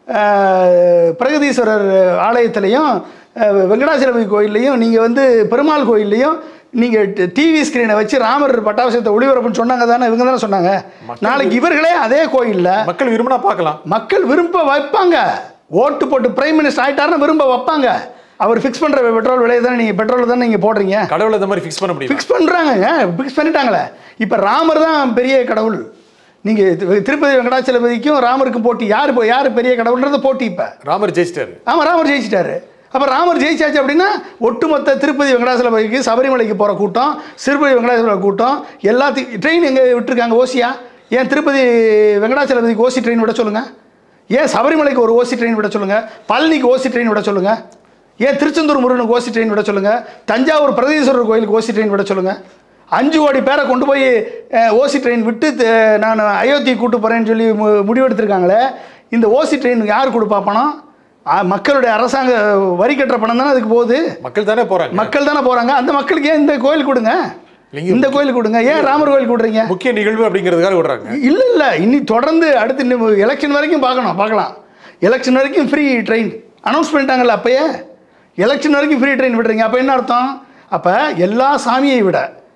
அஹ், பிரகதீஸ்வரர் ஆலயத்திலையும் அஹ், வெங்கடாச்சலபதி கோயில்லையும் நீங்கள் வந்து பெருமாள் கோயில்லையும் நீங்கள் டிவி ஸ்க்ரீனை வச்சு ராமர் பட்டாபிஷேகத்தை ஒளிபரப்புன்னு சொன்னாங்க தானே இவங்க தானே சொன்னாங்க நாளைக்கு இவர்களே அதே கோயிலில் மக்கள் விரும்பினா பார்க்கலாம் மக்கள் விரும்ப வைப்பாங்க ஓட்டு போட்டு பிரைம் மினிஸ்டர் ஆயிட்டாருன்னா விரும்ப வைப்பாங்க அவர் ஃபிக்ஸ் பண்ணுற பெட்ரோல் விலையை தானே நீங்கள் பெட்ரோல் தானே நீங்கள் போடுறீங்க கடவுளை இந்த மாதிரி ஃபிக்ஸ் பண்ண முடியும் ஃபிக்ஸ் பண்ணுறாங்கங்க ஃபிக்ஸ் பண்ணிட்டாங்களே இப்போ ராமர் தான் பெரிய கடவுள் நீங்கள் திருப்பதி வெங்கடாச்சலபதிக்கும் ராமருக்கும் போட்டி யார் இப்போ யார் பெரிய கடவுள்ன்றது போட்டி இப்போ ராமர் ஜெயிச்சிட்டாரு ஆமாம் ராமர் ஜெயிச்சிட்டாரு அப்போ ராமர் ஜெயிச்சாச்சு அப்படின்னா ஒட்டுமொத்த திருப்பதி வெங்கடாச்சலபதிக்கு சபரிமலைக்கு போகிற கூட்டம் சிறுபதி வெங்கடாச்சல கூட்டம் எல்லாத்தையும் ட்ரெயின் எங்கே விட்டுருக்காங்க ஓசியா ஏன் திருப்பதி வெங்கடாச்சலபதிக்கு ஓசி ட்ரெயின் விட சொல்லுங்கள் ஏன் சபரிமலைக்கு ஒரு ஓசி ட்ரெயின் விட சொல்லுங்கள் பழனிக்கு ஓசி ட்ரெயின் விட சொல்லுங்கள் ஏன் திருச்செந்தூர் முருகனுக்கு ஓசி ட்ரெயின் விட சொல்லுங்கள் தஞ்சாவூர் பிரதீஸ்வரர் கோயிலுக்கு ஓசி ட்ரெயின் விட சொல்லுங்கள் அஞ்சு கோடி பேரை கொண்டு போய் அஹ், ஓசி ட்ரெயின் விட்டு த- நான் அயோத்தி கூட்டு போகிறேன்னு சொல்லி மு- முடிவெடுத்திருக்காங்களே இந்த ஓசி ட்ரெயின் யார் கொடுப்பா பணம் ஆ, மக்களுடைய அரசாங்க வரி கட்டுற பணம் தானே அதுக்கு போகுது மக்கள் தானே போறாங்க மக்கள் தானே போகிறாங்க அந்த மக்களுக்கு ஏன் இந்த கோயில் கொடுங்க இல்லைங்க. இந்த கோயில் கொடுங்க ஏன் ராமர் கோயில் கொடுறீங்க முக்கிய நிகழ்வு அப்படிங்கிறதுக்காக விடுறாங்க இல்லை இல்லை இனி தொடர்ந்து அடுத்து இன்னும் எலெக்ஷன் வரைக்கும் பார்க்கணும் பார்க்கலாம் எலெக்ஷன் வரைக்கும் ஃப்ரீ ட்ரெயின் அனௌன்ஸ் பண்ணிட்டாங்கல்ல அப்பயே எலெக்ஷன் வரைக்கும் ஃப்ரீ ட்ரெயின் விடுறீங்க அப்போ என்ன அர்த்தம் அப்போ எல்லா சாமியை விட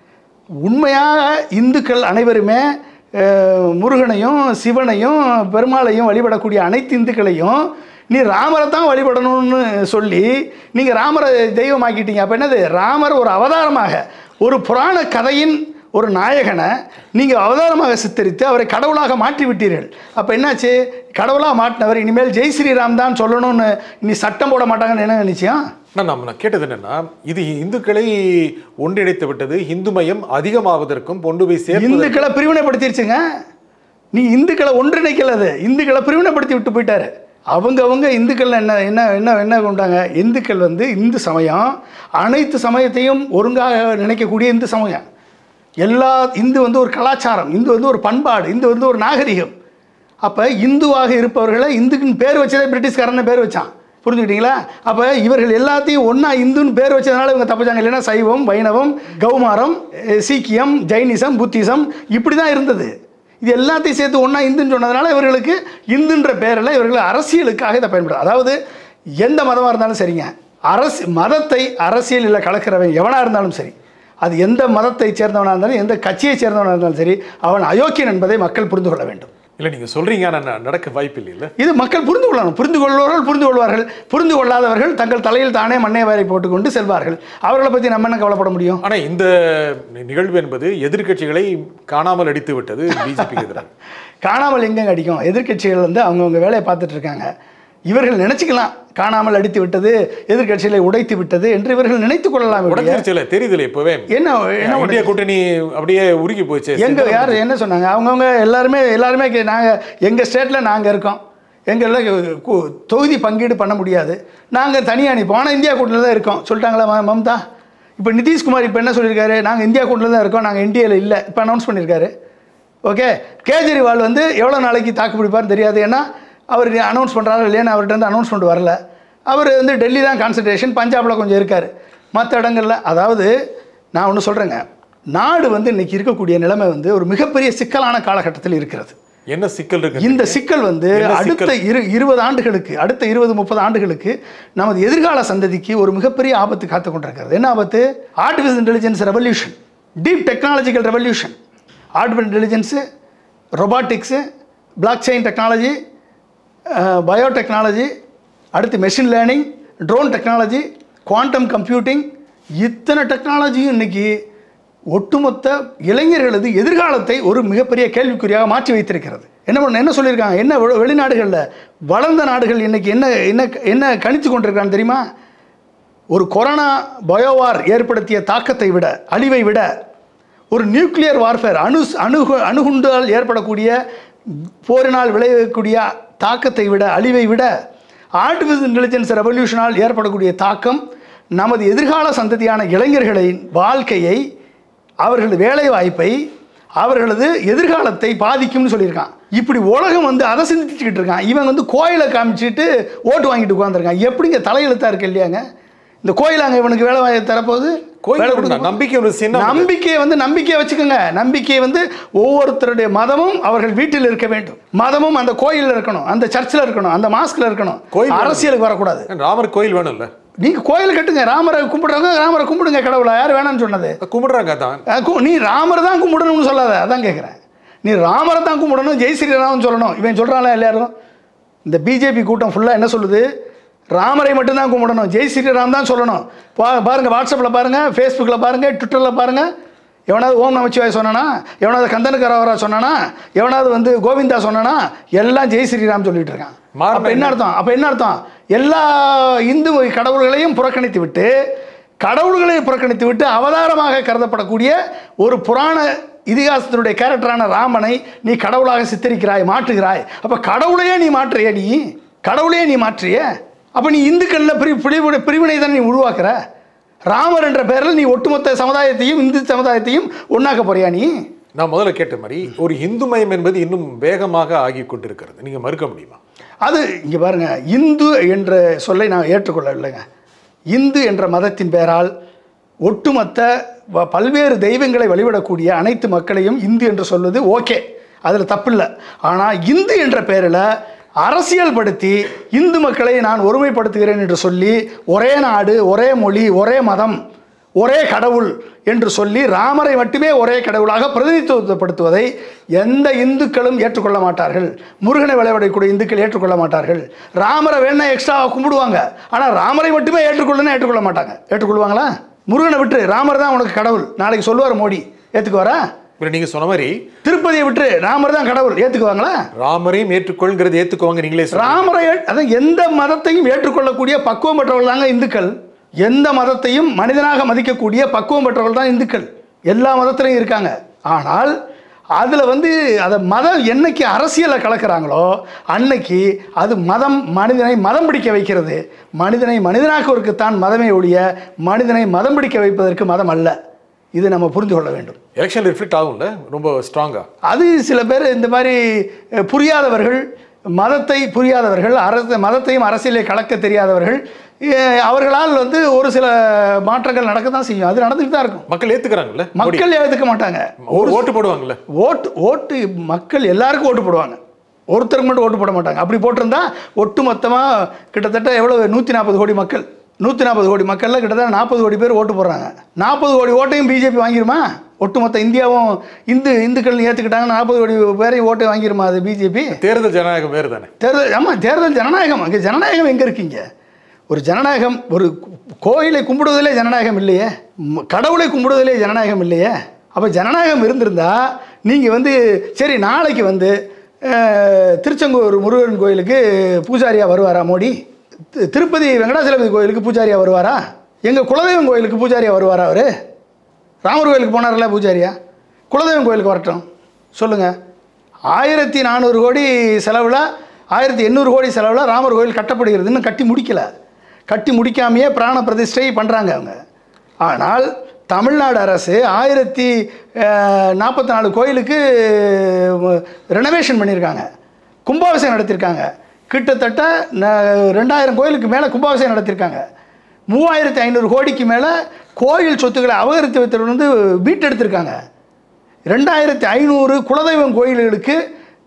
உண்மையாக இந்துக்கள் அனைவருமே அஹ், முருகனையும் சிவனையும் பெருமாளையும் வழிபடக்கூடிய அனைத்து இந்துக்களையும் நீ ராமரை தான் வழிபடணும்னு சொல்லி நீங்கள் ராமரை தெய்வமாக்கிட்டீங்க அப்போ என்னது ராமர் ஒரு அவதாரமாக ஒரு புராண கதையின் ஒரு நாயகனை நீங்கள் அவதாரமாக சித்தரித்து அவரை கடவுளாக மாற்றி விட்டீர்கள் அப்போ என்னாச்சு கடவுளாக மாட்டினவர் இனிமேல் ஜெய் ஸ்ரீராம் தான் சொல்லணும்னு இனி சட்டம் போட மாட்டாங்கன்னு என்ன நிச்சயம் நான் நம்ம நான் கேட்டது என்னன்னா இது இந்துக்களை ஒன்றிணைத்து விட்டது இந்து மயம் அதிகமாவதற்கும் கொண்டு போய் சேர்த்து இந்துக்களை பிரிவினைப்படுத்திருச்சுங்க நீ இந்துக்களை ஒன்றிணைக்கல அது இந்துக்களை பிரிவினைப்படுத்தி விட்டு போயிட்டாரு அவங்க அவங்க இந்துக்கள் என்ன என்ன என்ன என்ன கொண்டாங்க இந்துக்கள் வந்து இந்து சமயம் அனைத்து சமயத்தையும் ஒருங்காக நினைக்கக்கூடிய இந்து சமயம் எல்லா இந்து வந்து ஒரு கலாச்சாரம் இந்து வந்து ஒரு பண்பாடு இந்து வந்து ஒரு நாகரிகம் அப்போ இந்துவாக இருப்பவர்களை இந்துக்குன்னு பேர் வச்சதே பிரிட்டிஷ்காரன் பேர் வச்சான் புரிஞ்சுக்கிட்டீங்களா அப்போ இவர்கள் எல்லாத்தையும் ஒன்றா இந்துன்னு பேர் வச்சதுனால இவங்க தப்பிச்சாங்க இல்லைன்னா சைவம் வைணவம் கௌமாரம் அஹ், சீக்கியம் ஜைனிசம் புத்திசம் இப்படி தான் இருந்தது இது எல்லாத்தையும் சேர்த்து ஒன்றா இந்துன்னு சொன்னதுனால இவர்களுக்கு இந்துன்ற பேரில் இவர்கள் அரசியலுக்காக இதை பயன்படுது அதாவது எந்த மதமாக இருந்தாலும் சரிங்க அரசு மதத்தை அரசியலில் கலக்கிறவன் எவனாக இருந்தாலும் சரி அது எந்த மதத்தை சேர்ந்தவனாக இருந்தாலும் எந்த கட்சியை சேர்ந்தவனாக இருந்தாலும் சரி அவன் அயோக்கியன் என்பதை மக்கள் புரிந்து கொள்ள வேண்டும் இல்லை நீங்க சொல்றீங்க ஆனா ந- நடக்க வாய்ப்பு இல்லை இது மக்கள் புரிந்து கொள்ளணும் புரிந்து கொள்பவர்கள் புரிந்து கொள்வார்கள் புரிந்து கொள்ளாதவர்கள் தங்கள் தலையில் தானே மண்ணை வாரி போட்டுக்கொண்டு செல்வார்கள் அவர்களை பற்றி நம்ம என்ன கவலைப்பட முடியும் ஆனா இந்த நிகழ்வு என்பது எதிர்க்கட்சிகளை காணாமல் அடித்து விட்டது பிஜேபிக்கு எதிராக காணாமல் எங்கெங்க அடிக்கும் எதிர்க்கட்சிகள் வந்து அவங்கவுங்க வேலையை பார்த்துட்டு இருக்காங்க இவர்கள் நினைச்சுக்கலாம் காணாமல் அடித்து விட்டது எதிர்க்கட்சிகளை உடைத்து விட்டது என்று இவர்கள் நினைத்துக் கொள்ளலாம் ஒழிய, உடஞ்சிருச்சுல தெரியுதுல இப்பவே என்ன என்ன இந்தியா கூட்டணி அப்படியே உருகி போச்சு எங்க யார் என்ன சொன்னாங்க அவங்கவுங்க எல்லாருமே எல்லாருமே கே- நாங்க எங்க ஸ்டேட்ல நாங்க இருக்கோம் எங்களில் கு- தொகுதி பங்கீடு பண்ண முடியாது நாங்கள் தனியாக அனுப்போம் ஆனால் இந்தியா கூட்டணியில் தான் இருக்கோம் சொல்லிட்டாங்களா ம- மம்தா இப்போ நிதிஷ்குமார் இப்போ என்ன சொல்லியிருக்காரு நாங்கள் இந்தியா கூட்டணியில் தான் இருக்கோம் நாங்கள் இந்தியாவில் இல்லை இப்போ அனௌன்ஸ் பண்ணியிருக்காரு ஓகே கேஜ்ரிவால் வந்து எவ்வளோ நாளைக்கு தாக்கு பிடிப்பார்னு தெரியாது ஏன்னா அவர் அனௌன்ஸ் பண்ணுறாரு இல்லையான்னு அவர்கிட்ட வந்து அனௌன்ஸ்மெண்ட் வரல அவர் வந்து டெல்லி தான் கான்சன்ட்ரேஷன் பஞ்சாபில் கொஞ்சம் இருக்கார் மற்ற இடங்களில் அதாவது நான் ஒன்று சொல்கிறேங்க நாடு வந்து இன்னைக்கு இருக்கக்கூடிய நிலைமை வந்து ஒரு மிகப்பெரிய சிக்கலான காலகட்டத்தில் இருக்கிறது என்ன சிக்கல் இருக்கு இந்த சிக்கல் வந்து என்ன அடுத்த இரு இருபது ஆண்டுகளுக்கு அடுத்த இருபது முப்பது ஆண்டுகளுக்கு நமது எதிர்கால சந்ததிக்கு ஒரு மிகப்பெரிய ஆபத்து காத்து கொண்டிருக்கிறது என்ன ஆபத்து artificial intelligence revolution deep technological revolution artificial intelligence robotics blockchain technology biotechnology அடுத்து machine learning drone technology quantum computing இத்தனை டெக்னாலஜியும் இன்னைக்கு ஒட்டுமொத்த இளைஞர்களது எதிர்காலத்தை ஒரு மிகப்பெரிய கேள்விக்குறியாக மாற்றி வைத்திருக்கிறது என்ன பண்ண என்ன சொல்லியிருக்காங்க என்ன வெளி- வெளிநாடுகளில் வளர்ந்த நாடுகள் இன்னைக்கு என்ன என்ன என்ன கணித்து கொண்டிருக்காங்க தெரியுமா ஒரு கொரோனா பயோவார் ஏற்படுத்திய தாக்கத்தை விட அழிவை விட ஒரு நியூக்ளியர் வார்ஃபேர் அணு அணுகு அணுகுண்டால் ஏற்படக்கூடிய போரினால் விளைவிக்கக்கூடிய தாக்கத்தை விட அழிவை விட ஆர்டிஃபிஷியல் இன்டெலிஜென்ஸ் ரெவல்யூஷனால் ஏற்படக்கூடிய தாக்கம் நமது எதிர்கால சந்ததியான இளைஞர்களின் வாழ்க்கையை அவர்களது வேலை வாய்ப்பை அவர்களது எதிர்காலத்தை பாதிக்கும்னு சொல்லியிருக்கான் இப்படி உலகம் வந்து அதை சிந்திச்சுக்கிட்டு இருக்கான் இவன் வந்து கோயிலை காமிச்சிட்டு ஓட்டு வாங்கிட்டு உட்காந்துருக்கான் எப்படிங்க தலையெழுத்தா இருக்கு இல்லையாங்க இந்த கோயில் அங்கே இவனுக்கு வேலை வாய்ப்பு தரப்போகுது கோயில் வேலை ஒண்ணு கொடுக்க தான். நம்பிக்கை ஒரு சின்னம் அது. நம்பிக்கையை வந்து நம்பிக்கையை வச்சுக்கோங்க நம்பிக்கை வந்து ஒவ்வொருத்தருடைய மதமும் அவர்கள் வீட்டில் இருக்க வேண்டும் மதமும் அந்த கோயிலில் இருக்கணும் அந்த சர்ச்சில் இருக்கணும் அந்த மாஸ்கில் இருக்கணும் கோயில் அரசியலுக்கு வரக்கூடாது ராமர் கோயில் வேணும்ல நீங்க கோயில் கட்டுங்க ராமரை கும்பிடுறவங்க ராமரை கும்பிடுங்க கடவுளை யார் வேணாம்னு சொன்னது கும்பிடுறாங்க அதான் அஹ் கு- நீ ராமரை தான் கும்பிடணும்னு சொல்லாத அதான் கேட்குறேன் நீ ராமரை தான் கும்பிடணும் ஜெய் ஸ்ரீராம்னு சொல்லணும் இவன் சொல்கிறான்ல எல்லாரும் இந்த பிஜேபி கூட்டம் ஃபுல்லாக என்ன சொல்லுது ராமரை மட்டும்தான் கும்பிடணும் ஜெய் ஸ்ரீராம் தான் சொல்லணும் பா பாருங்கள் வாட்ஸ்அப்பில் பாருங்கள் ஃபேஸ்புக்கில் பாருங்கள் ட்விட்டரில் பாருங்கள் எவனாவது ஓம் நமச்சிவாய் சொன்னானா எவனாவது கந்தனுக்கரவரா சொன்னானா எவனாவது வந்து கோவிந்தா சொன்னானா எல்லாம் ஜெய் ஸ்ரீராம் சொல்லிட்டு இருக்கான் மாறுனா அப்போ என்ன அர்த்தம் அப்போ என்ன அர்த்தம் எல்லா இந்து கடவுள்களையும் புறக்கணித்து விட்டு கடவுள்களை புறக்கணித்து விட்டு அவதாரமாக கருதப்படக்கூடிய ஒரு புராண இதிகாசத்தினுடைய கேரக்டரான ராமனை நீ கடவுளாக சித்தரிக்கிறாய் மாற்றுகிறாய் அப்போ கடவுளையே நீ மாற்றுறிய நீ கடவுளையே நீ மாற்றிய அப்போ நீ இந்துக்களில் பிரி பிரிவினை பிரிவினை தான் நீ உருவாக்குற ராமர் என்ற பெயரில் நீ ஒட்டுமொத்த சமுதாயத்தையும் இந்து சமுதாயத்தையும் ஒன்றாக்க போறியா நீ நான் முதல்ல கேட்ட மாதிரி ஒரு இந்து மயம் என்பது இன்னும் வேகமாக ஆகி கொண்டிருக்கிறது நீங்க மறுக்க முடியுமா அது இங்கே பாருங்க இந்து என்ற சொல்லை நான் ஏற்றுக்கொள்ளவில்லைங்க இந்து என்ற மதத்தின் பெயரால் ஒட்டுமொத்த வ- பல்வேறு தெய்வங்களை வழிபடக்கூடிய அனைத்து மக்களையும் இந்து என்று சொல்வது ஓகே அதில் தப்பில்லை ஆனால் இந்து என்ற பெயரில் அரசியல் படுத்தி இந்து மக்களை நான் ஒருமைப்படுத்துகிறேன் என்று சொல்லி ஒரே நாடு ஒரே மொழி ஒரே மதம் ஒரே கடவுள் என்று சொல்லி ராமரை மட்டுமே ஒரே கடவுளாக பிரதிநிதித்துவப்படுத்துவதை எந்த இந்துக்களும் ஏற்றுக்கொள்ள மாட்டார்கள் முருகனை விளையாடக்கூடிய இந்துக்கள் ஏற்றுக்கொள்ள மாட்டார்கள் ராமரை வேணா எக்ஸ்ட்ராவாக கும்பிடுவாங்க ஆனால் ராமரை மட்டுமே ஏற்றுக்கொள்ளணும் ஏற்றுக்கொள்ள மாட்டாங்க ஏற்றுக்கொள்வாங்களா முருகனை விட்டு ராமர் தான் உனக்கு கடவுள் நாளைக்கு சொல்லுவார் மோடி ஏற்றுக்குவாரா இப்போ நீங்க சொன்ன மாதிரி திருப்பதியை விட்டு ராமர் தான் கடவுள் ஏற்றுக்குவாங்களா ராமரையும் ஏற்றுக்கொள்கிறது ஏத்துக்குவாங்க நீங்களே சொல்லுங்க. ராமரை ஏ- அதான் எந்த மதத்தையும் ஏற்றுக்கொள்ளக்கூடிய பக்குவம் பெற்றவர்கள் தாங்க இந்துக்கள் எந்த மதத்தையும் மனிதனாக மதிக்கக்கூடிய பக்குவம் பெற்றவர்கள் தான் இந்துக்கள் எல்லா மதத்திலையும் இருக்காங்க ஆனால் அதில் வந்து அதை மதம் என்னைக்கு அரசியலை கலக்கிறாங்களோ அன்னைக்கு அது மதம் மனிதனை மதம் பிடிக்க வைக்கிறது மனிதனை மனிதனாக்குவதற்குத்தான் மதமே ஒழிய மனிதனை மதம் பிடிக்க வைப்பதற்கு மதம் அல்ல இது நம்ம புரிந்து கொள்ள வேண்டும் எலெக்ஷன் ரிஃப்ளெக்ட் ஆகும்ல ரொம்ப ஸ்ட்ராங்கா அது சில பேர் இந்த மாதிரி அஹ், புரியாதவர்கள் மதத்தை புரியாதவர்கள் அரசு மதத்தையும் அரசியலை கலக்க தெரியாதவர்கள் அஹ், அவர்களால் வந்து ஒரு சில மாற்றங்கள் நடக்க தான் செய்யும் அது நடந்துட்டு தான் இருக்கும் மக்கள் ஏத்துக்கிறாங்கல்ல மோடி. மக்கள் ஏற்றுக்க மாட்டாங்க ஒரு ஓட்டு போடுவாங்கல்ல ஓட்டு ஓட்டு மக்கள் எல்லாருக்கும் ஓட்டு போடுவாங்க ஒருத்தருக்கு மட்டும் ஓட்டு போட மாட்டாங்க அப்படி போட்டிருந்தா ஒட்டு மொத்தமாக கிட்டத்தட்ட எவ்வளோ நூற்றி நாற்பது கோடி மக்கள் நூற்றி நாற்பது கோடி மக்களில் கிட்டத்தட்ட நாற்பது கோடி பேர் ஓட்டு போடுறாங்க நாற்பது கோடி ஓட்டையும் பிஜேபி வாங்கிருமா ஒட்டுமொத்த இந்தியாவும் இந்து இந்துக்கள் ஏற்றுக்கிட்டாங்க நாற்பது கோடி பேரையும் ஓட்டை வாங்கிருமா அது பிஜேபி தேர்தல் ஜனநாயகம் வேறு தானே தேர்தல் ஆமாம் தேர்தல் ஜனநாயகம் அங்கே ஜனநாயகம் எங்கே இருக்கீங்க ஒரு ஜனநாயகம் ஒரு கோயிலை கும்பிடுவதிலே ஜனநாயகம் இல்லையே ம், கடவுளை கும்பிடுவதிலே ஜனநாயகம் இல்லையே அப்போ ஜனநாயகம் இருந்திருந்தா நீங்கள் வந்து சரி நாளைக்கு வந்து அஹ், திருச்செங்கோடு முருகன் கோயிலுக்கு பூஜாரியாக வருவாரா மோடி தி- திருப்பதி வெங்கடாச்சலபதி கோயிலுக்கு பூஜாரியாக வருவாரா எங்கள் குலதெய்வம் கோயிலுக்கு பூஜாரியாக வருவாரா அவர் ராமர் கோயிலுக்கு போனார்ல பூஜாரியா குலதெய்வம் கோயிலுக்கு வரட்டும் சொல்லுங்கள் ஆயிரத்தி நானூறு கோடி செலவில் ஆயிரத்தி எண்ணூறு கோடி செலவில் ராமர் கோயில் கட்டப்படுகிறது இன்னும் கட்டி முடிக்கல கட்டி முடிக்காமையே பிராண பிரதிஷ்டை பண்ணுறாங்க அவங்க ஆனால் தமிழ்நாடு அரசு ஆயிரத்தி நாற்பத்தி நாலு கோயிலுக்கு ரெனோவேஷன் பண்ணியிருக்காங்க கும்பாபிஷேகம் நடத்தியிருக்காங்க கிட்டத்தட்ட ந- ரெண்டாயிரம் கோயிலுக்கு மேலே கும்பாபிஷேகம் நடத்தியிருக்காங்க மூவாயிரத்தி ஐநூறு கோடிக்கு மேலே கோயில் சொத்துக்களை அபகரித்து வைத்தவர் வந்து மீட்டெடுத்திருக்காங்க ரெண்டாயிரத்தி ஐநூறு குலதெய்வம் கோயில்களுக்கு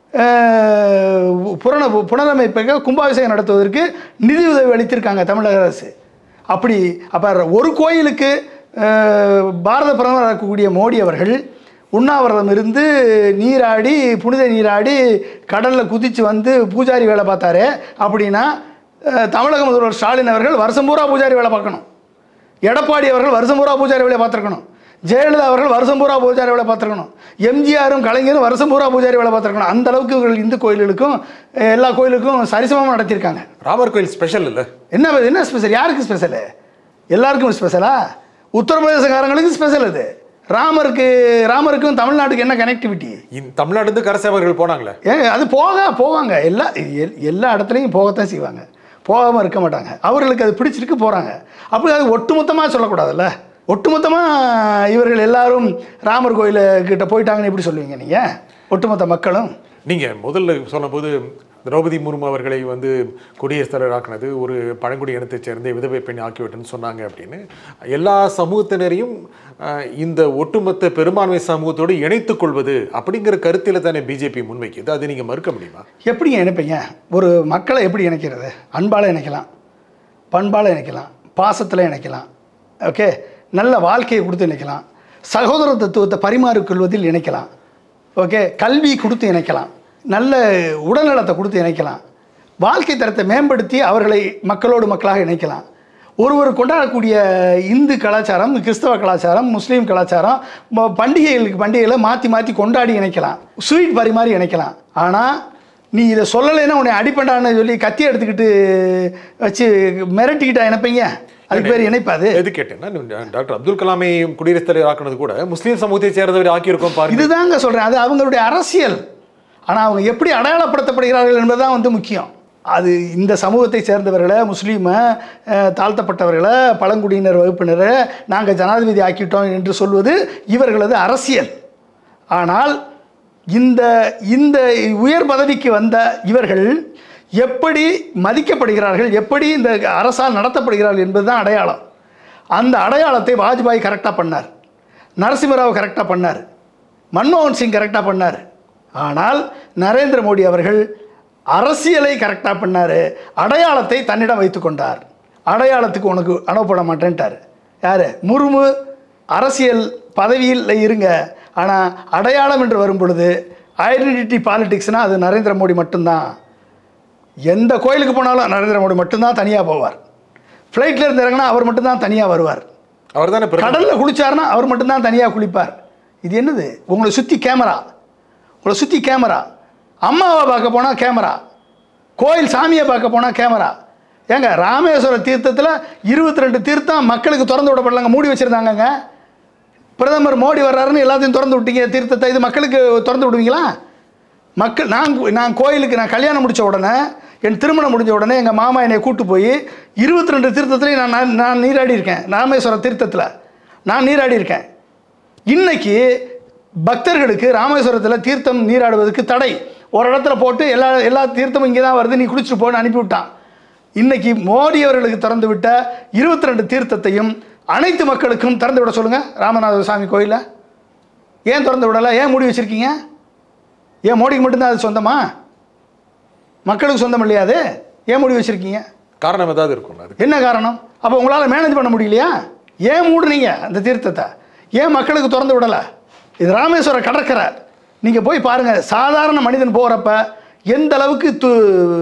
அஹ், புரண புனரமைப்புக்கு கும்பாபிஷேகம் நடத்துவதற்கு நிதி உதவி அளித்திருக்காங்க தமிழக அரசு அப்படி அப்போ ஒரு கோயிலுக்கு அஹ், பாரத பிரதமராக இருக்கக்கூடிய மோடி அவர்கள் உண்ணாவிரதம் இருந்து நீராடி புனித நீராடி கடலில் குதித்து வந்து பூஜாரி வேலை பார்த்தாரு அப்படின்னா அஹ், தமிழக முதல்வர் ஸ்டாலின் அவர்கள் வருஷம் பூரா பூஜாரி வேலை பார்க்கணும் எடப்பாடி அவர்கள் வருஷம் பூரா பூஜாரி வேலையை பார்த்துருக்கணும் ஜெயலலிதா அவர்கள் வருஷம் பூரா பூஜாரி வேலை பார்த்துருக்கணும் எம்ஜிஆரும் கலைஞரும் வருஷம் பூரா பூஜாரி வேலை பார்த்துருக்கணும் அந்த அளவுக்கு இவர்கள் இந்து கோயில்களுக்கும் அஹ், எல்லா கோயிலுக்கும் சரிசமமாக நடத்தியிருக்காங்க ராமர் கோயில் ஸ்பெஷல் இல்ல என்ன என்ன ஸ்பெஷல் யாருக்கு ஸ்பெஷலு எல்லாருக்கும் ஸ்பெஷலா உத்தரப்பிரதேசக்காரங்களுக்கு ஸ்பெஷல் இது ராமருக்கு ராமருக்கும் தமிழ்நாட்டுக்கு என்ன கனெக்டிவிட்டி இந்த தமிழ்நாடு கரசேவர்கள் போனாங்களே ஏன் அது போக போவாங்க எல்லா எல்- எல்லா இடத்துலையும் போகத்தான் செய்வாங்க போகாமல் இருக்க மாட்டாங்க அவர்களுக்கு அது பிடிச்சிருக்கு போகிறாங்க அப்படி அது ஒட்டுமொத்தமாக சொல்லக்கூடாதுல்ல ஒட்டுமொத்தமாக இவர்கள் எல்லாரும் ராமர் கோயில் கிட்ட போயிட்டாங்கன்னு எப்படி சொல்லுவீங்க நீங்கள் ஒட்டுமொத்த மக்களும் நீங்க முதல்ல சொன்னபோது திரௌபதி முர்மு அவர்களை வந்து குடியரசுத் தலைவர் ஆக்கினது ஒரு பழங்குடி இனத்தைச் சேர்ந்த விதவை பெண் ஆக்கிவிட்டுன்னு சொன்னாங்க அப்படின்னு எல்லா சமூகத்தினரையும் அஹ், இந்த ஒட்டுமொத்த பெரும்பான்மை சமூகத்தோடு இணைத்துக் கொள்வது அப்படிங்கிற கருத்தில் தானே பிஜேபி முன்வைக்குது அது நீங்கள் மறுக்க முடியுமா எப்படிங்க இணைப்பீங்க ஒரு மக்களை எப்படி இணைக்கிறது அன்பால் இணைக்கலாம் பண்பால் இணைக்கலாம் பாசத்தில் இணைக்கலாம் ஓகே நல்ல வாழ்க்கையை கொடுத்து இணைக்கலாம் சகோதர தத்துவத்தை பரிமாறிக்கொள்வதில் இணைக்கலாம் ஓகே கல்வி கொடுத்து இணைக்கலாம் நல்ல உடல்நலத்தை கொடுத்து இணைக்கலாம் வாழ்க்கை தரத்தை மேம்படுத்தி அவர்களை மக்களோடு மக்களாக இணைக்கலாம் ஒருவர் கொண்டாடக்கூடிய இந்து கலாச்சாரம் கிறிஸ்தவ கலாச்சாரம் முஸ்லீம் கலாச்சாரம் ம- பண்டிகைகளுக்கு பண்டிகைகளை மாற்றி மாற்றி கொண்டாடி இணைக்கலாம் ஸ்வீட் பரிமாறி இணைக்கலாம் ஆனால் நீ இதை சொல்லலைன்னா உன்னை அடிப்பண்டான்னு சொல்லி கத்தி எடுத்துக்கிட்டு வச்சு மிரட்டிக்கிட்டா இணைப்பீங்க அதுக்கு பேர் இணைப்பாது எது கேட்டேன்னா டாக்டர் அப்துல் கலாமை குடியரசுத் தலைவர் ஆக்கினது கூட முஸ்லீம் சமூகத்தை சேர்ந்தவர் ஆக்கியிருக்கோம் பாருங்க இதுதாங்க சொல்கிறேன் அது அவங்களுடைய அரசியல் ஆனால் அவங்க எப்படி அடையாளப்படுத்தப்படுகிறார்கள் என்பதுதான் வந்து முக்கியம் அது இந்த சமூகத்தை சேர்ந்தவர்களை முஸ்லீமை அஹ், தாழ்த்தப்பட்டவர்களை பழங்குடியினர் வகுப்பினரை நாங்கள் ஜனாதிபதி ஆக்கிட்டோம் என்று சொல்வது இவர்களது அரசியல் ஆனால் இந்த இந்த உயர் பதவிக்கு வந்த இவர்கள் எப்படி மதிக்கப்படுகிறார்கள் எப்படி இந்த அரசால் நடத்தப்படுகிறார்கள் என்பதுதான் அடையாளம் அந்த அடையாளத்தை வாஜ்பாய் கரெக்டாக பண்ணார் நரசிம்மராவ் கரெக்டாக பண்ணார் மன்மோகன் சிங் கரெக்டாக பண்ணார் ஆனால் நரேந்திர மோடி அவர்கள் அரசியலை கரெக்டாக பண்ணார் அடையாளத்தை தன்னிடம் வைத்து கொண்டார் அடையாளத்துக்கு உனக்கு அனுப்பப்பட மாட்டேன்ட்டார் யார் முர்மு அரசியல் பதவியில் இருங்க ஆனால் அடையாளம் என்று வரும் பொழுது ஐடென்டிட்டி பாலிடிக்ஸ்னால் அது நரேந்திர மோடி மட்டும்தான் எந்த கோயிலுக்கு போனாலும் நரேந்திர மோடி மட்டும்தான் தனியாக போவார் ஃப்ளைட்டில் இருந்து இறங்கினா அவர் மட்டும்தான் தனியாக வருவார் அவர் தானே கடலில் குளிச்சாருன்னா அவர் மட்டும்தான் தனியாக குளிப்பார் இது என்னது உங்களை சுற்றி கேமரா உங்களை சுற்றி கேமரா அம்மாவை பார்க்க போனால் கேமரா கோயில் சாமியை பார்க்க போனால் கேமரா ஏங்க ராமேஸ்வர தீர்த்தத்தில் இருபத்தி ரெண்டு தீர்த்தம் மக்களுக்கு திறந்து விடப்படலங்க மூடி வச்சுருந்தாங்கங்க பிரதமர் மோடி வர்றாருன்னு எல்லாத்தையும் திறந்து விட்டீங்க தீர்த்தத்தை இது மக்களுக்கு திறந்து விடுவீங்களா மக்கள் நான் நான் கோயிலுக்கு நான் கல்யாணம் முடித்த உடனே என் திருமணம் முடிஞ்ச உடனே எங்கள் மாமா என்னை கூட்டு போய் இருபத்தி ரெண்டு தீர்த்தத்துலையும் நான் நான் நான் நீராடி இருக்கேன் ராமேஸ்வர தீர்த்தத்தில் நான் நீராடி இருக்கேன் இன்னைக்கு பக்தர்களுக்கு ராமேஸ்வரத்தில் தீர்த்தம் நீராடுவதற்கு தடை ஒரு இடத்துல போட்டு எல்லா எல்லா தீர்த்தமும் இங்கே தான் வருது நீ குளிச்சுட்டு போன்னு அனுப்பிவிட்டான் இன்னைக்கு மோடி அவர்களுக்கு திறந்து விட்ட இருபத்தி ரெண்டு தீர்த்தத்தையும் அனைத்து மக்களுக்கும் திறந்து விட சொல்லுங்கள் ராமநாத சாமி கோயிலில் ஏன் திறந்து விடலை ஏன் மூடி வச்சுருக்கீங்க ஏன் மோடிக்கு மட்டும்தான் அது சொந்தமா மக்களுக்கு சொந்தம் இல்லையா அது ஏன் மூடி வச்சுருக்கீங்க காரணம் ஏதாவது இருக்கும் அது என்ன காரணம் அப்போ உங்களால் மேனேஜ் பண்ண முடியலையா ஏன் மூடுனீங்க அந்த தீர்த்தத்தை ஏன் மக்களுக்கு திறந்து விடலை இது ராமேஸ்வர கடற்கரை நீங்கள் போய் பாருங்கள் சாதாரண மனிதன் போகிறப்ப எந்த அளவுக்கு து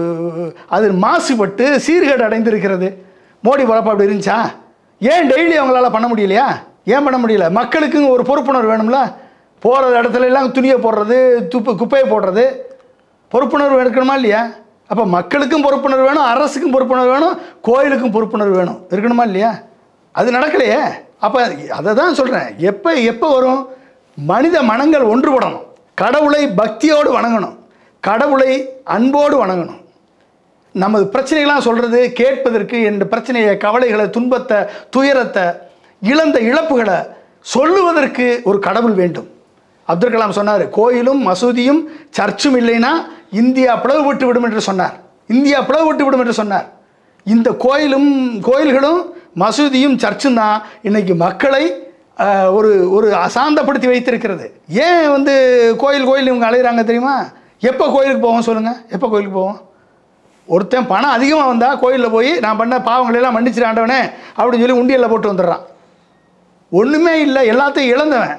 அது மாசுபட்டு சீர்கேடு அடைந்திருக்கிறது மோடி போகிறப்ப அப்படி இருந்துச்சா ஏன் டெய்லி அவங்களால பண்ண முடியலையா ஏன் பண்ண முடியல மக்களுக்கும் ஒரு பொறுப்புணர்வு வேணும்ல போகிற இடத்துல எல்லாம் துணியை போடுறது துப்பு குப்பையை போடுறது பொறுப்புணர்வு எடுக்கணுமா இல்லையா அப்போ மக்களுக்கும் பொறுப்புணர்வு வேணும் அரசுக்கும் பொறுப்புணர்வு வேணும் கோயிலுக்கும் பொறுப்புணர்வு வேணும் இருக்கணுமா இல்லையா அது நடக்கலையே அப்போ அதை தான் சொல்கிறேன் எப்போ எப்போ வரும் மனித மனங்கள் ஒன்றுபடணும் கடவுளை பக்தியோடு வணங்கணும் கடவுளை அன்போடு வணங்கணும் நமது பிரச்சனைகள்லாம் சொல்கிறது கேட்பதற்கு என்ற பிரச்சனையை கவலைகளை துன்பத்தை துயரத்தை இழந்த இழப்புகளை சொல்லுவதற்கு ஒரு கடவுள் வேண்டும் அப்துல் கலாம் சொன்னார் கோயிலும் மசூதியும் சர்ச்சும் இல்லைன்னா இந்தியா பிளவுபட்டு விடும் என்று சொன்னார் இந்தியா பிளவுபட்டு விடும் என்று சொன்னார் இந்த கோயிலும் கோயில்களும் மசூதியும் சர்ச்சும் தான் இன்னைக்கு மக்களை ஆஹ், ஒரு ஒரு அசாந்தப்படுத்தி வைத்திருக்கிறது ஏன் வந்து கோயில் கோயில் இவங்க அலையிறாங்க தெரியுமா எப்போ கோயிலுக்கு போவோம் சொல்லுங்கள் எப்போ கோயிலுக்கு போவோம் ஒருத்தன் பணம் அதிகமாக வந்தால் கோயிலில் போய் நான் பண்ண பாவங்களெல்லாம் மன்னிச்சிரு ஆண்டவனே அப்படின்னு சொல்லி உண்டியலில் போட்டு வந்துடுறான் ஒன்றுமே இல்லை எல்லாத்தையும் இழந்தவன்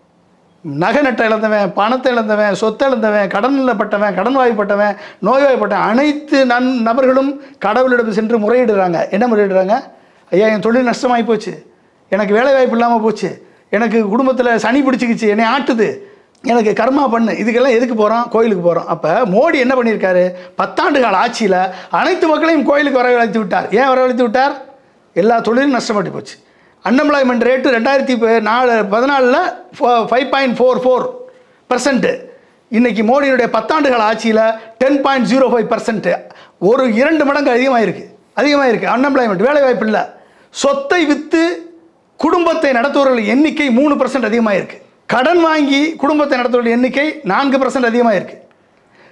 நகை நட்டை இழந்தவன் பணத்தை இழந்தவன் சொத்தை இழந்தவன் கடனில் பட்டவன் கடன் வாய்ப்பட்டவன் நோய்வாய்ப்பட்டவன் அனைத்து நன் நபர்களும் கடவுளிடம் சென்று முறையிடுறாங்க என்ன முறையிடுறாங்க ஐயா என் தொழில் நஷ்டமாகி போச்சு எனக்கு வேலை வாய்ப்பு இல்லாமல் போச்சு எனக்கு குடும்பத்தில் சனி பிடிச்சிக்கிச்சு என்னை ஆட்டுது எனக்கு கர்மா பண்ணு இதுக்கெல்லாம் எதுக்கு போகிறோம் கோயிலுக்கு போகிறோம் அப்போ மோடி என்ன பண்ணியிருக்காரு பத்தாண்டு கால ஆட்சியில் அனைத்து மக்களையும் கோயிலுக்கு வரவழைத்து விட்டார் ஏன் வரவழைத்து விட்டார் எல்லா தொழிலும் நஷ்டப்பட்டு போச்சு அன்எம்ப்ளாய்மெண்ட் ரேட்டு ரெண்டாயிரத்தி நாலு பதினாலில் five point four four percent இன்றைக்கி மோடியினுடைய பத்தாண்டுகள் ஆட்சியில் ten point zero five percent ஒரு இரண்டு மடங்கு அதிகமாக இருக்குது அதிகமாக இருக்குது அன்எம்ப்ளாய்மெண்ட் வேலைவாய்ப்பு இல்லை சொத்தை விற்று குடும்பத்தை நடத்துவர்கள் எண்ணிக்கை மூணு பர்சன்ட் அதிகமாக இருக்குது கடன் வாங்கி குடும்பத்தை நடத்துவர்கள் எண்ணிக்கை நான்கு பர்சன்ட் அதிகமாக இருக்குது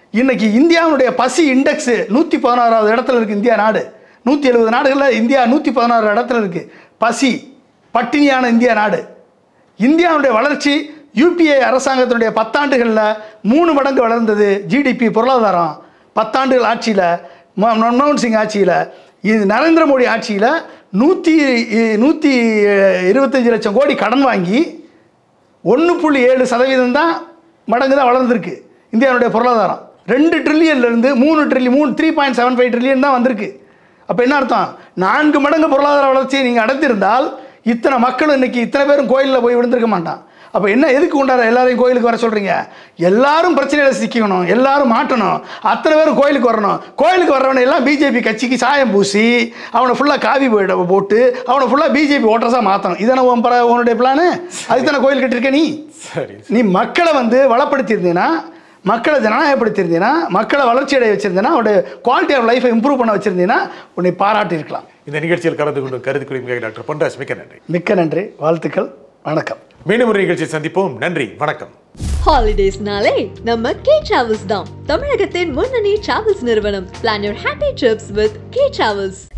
இன்னைக்கு இந்தியாவுடைய பசி இண்டெக்ஸ் நூற்றி பதினாறாவது இடத்துல இருக்குது இந்தியா நாடு நூற்றி எழுபது நாடுகளில் இந்தியா நூற்றி பதினாறு இடத்துல இருக்குது பசி பட்டினியான இந்தியா நாடு இந்தியாவுடைய வளர்ச்சி யூபிஏ அரசாங்கத்தினுடைய பத்தாண்டுகளில் மூணு மடங்கு வளர்ந்தது ஜிடிபி பொருளாதாரம் பத்தாண்டுகள் ஆட்சியில் ம- மன்மோகன் சிங் ஆட்சியில் இது நரேந்திர மோடி ஆட்சியில் நூற்றி நூற்றி இருபத்தஞ்சி லட்சம் கோடி கடன் வாங்கி ஒன்று புள்ளி ஏழு சதவீதம் தான் மடங்கு தான் வளர்ந்துருக்கு இந்தியாவுடைய பொருளாதாரம் ரெண்டு ட்ரில்லியன்லேருந்து மூணு ட்ரில்லியன் மூணு three point seven five trillion தான் வந்திருக்கு அப்போ என்ன அர்த்தம் நான்கு மடங்கு பொருளாதார வளர்ச்சியை நீங்கள் அடைத்திருந்தால் இத்தனை மக்களும் இன்னைக்கு இத்தனை பேரும் கோயிலில் போய் விழுந்திருக்க மாட்டான் அப்போ என்ன எதுக்கு கொண்டாட எல்லாரையும் கோயிலுக்கு வர சொல்கிறீங்க எல்லாரும் பிரச்சனையில் சிக்கணும் எல்லாரும் மாட்டணும் அத்தனை பேரும் கோயிலுக்கு வரணும் கோயிலுக்கு வர்றவனை எல்லாம் பிஜேபி கட்சிக்கு சாயம் பூசி அவனை ஃபுல்லாக காவி போயிட போட்டு அவனை ஃபுல்லாக பிஜேபி ஓட்டர்ஸாக மாற்றணும் இதானே உன் பர உன்னுடைய பிளானு அதுக்கு தானே கோயில் கட்டிருக்க நீ சரி நீ மக்களை வந்து வளப்படுத்தியிருந்தீங்கன்னா மக்களை ஜனநாயகப்படுத்தியிருந்தீங்கன்னா மக்களை வளர்ச்சி அடைய வச்சிருந்தீங்கன்னா அவருடைய குவாலிட்டி ஆஃப் லைஃபை இம்ப்ரூவ் பண்ண வச்சிருந்தீங்கன்னா உன்னை பாராட்டி இருக்கலாம் இந்த நிகழ்ச்சியில் கலந்து கொண்டு கருத்து குறிப்பிட்ட டாக்டர் பொன்ராஜ் மிக்க நன்றி மிக்க நன்றி வாழ்த்துக்கள் வணக்கம் மீண்டும் ஒரு நிகழ்ச்சியில் சந்திப்போம் நன்றி வணக்கம் ஹாலிடேஸ்னாலே நம்ம கே டிராவல்ஸ் தான் தமிழகத்தின் முன்னணி டிராவல்ஸ் நிறுவனம் plan your happy trips with K travels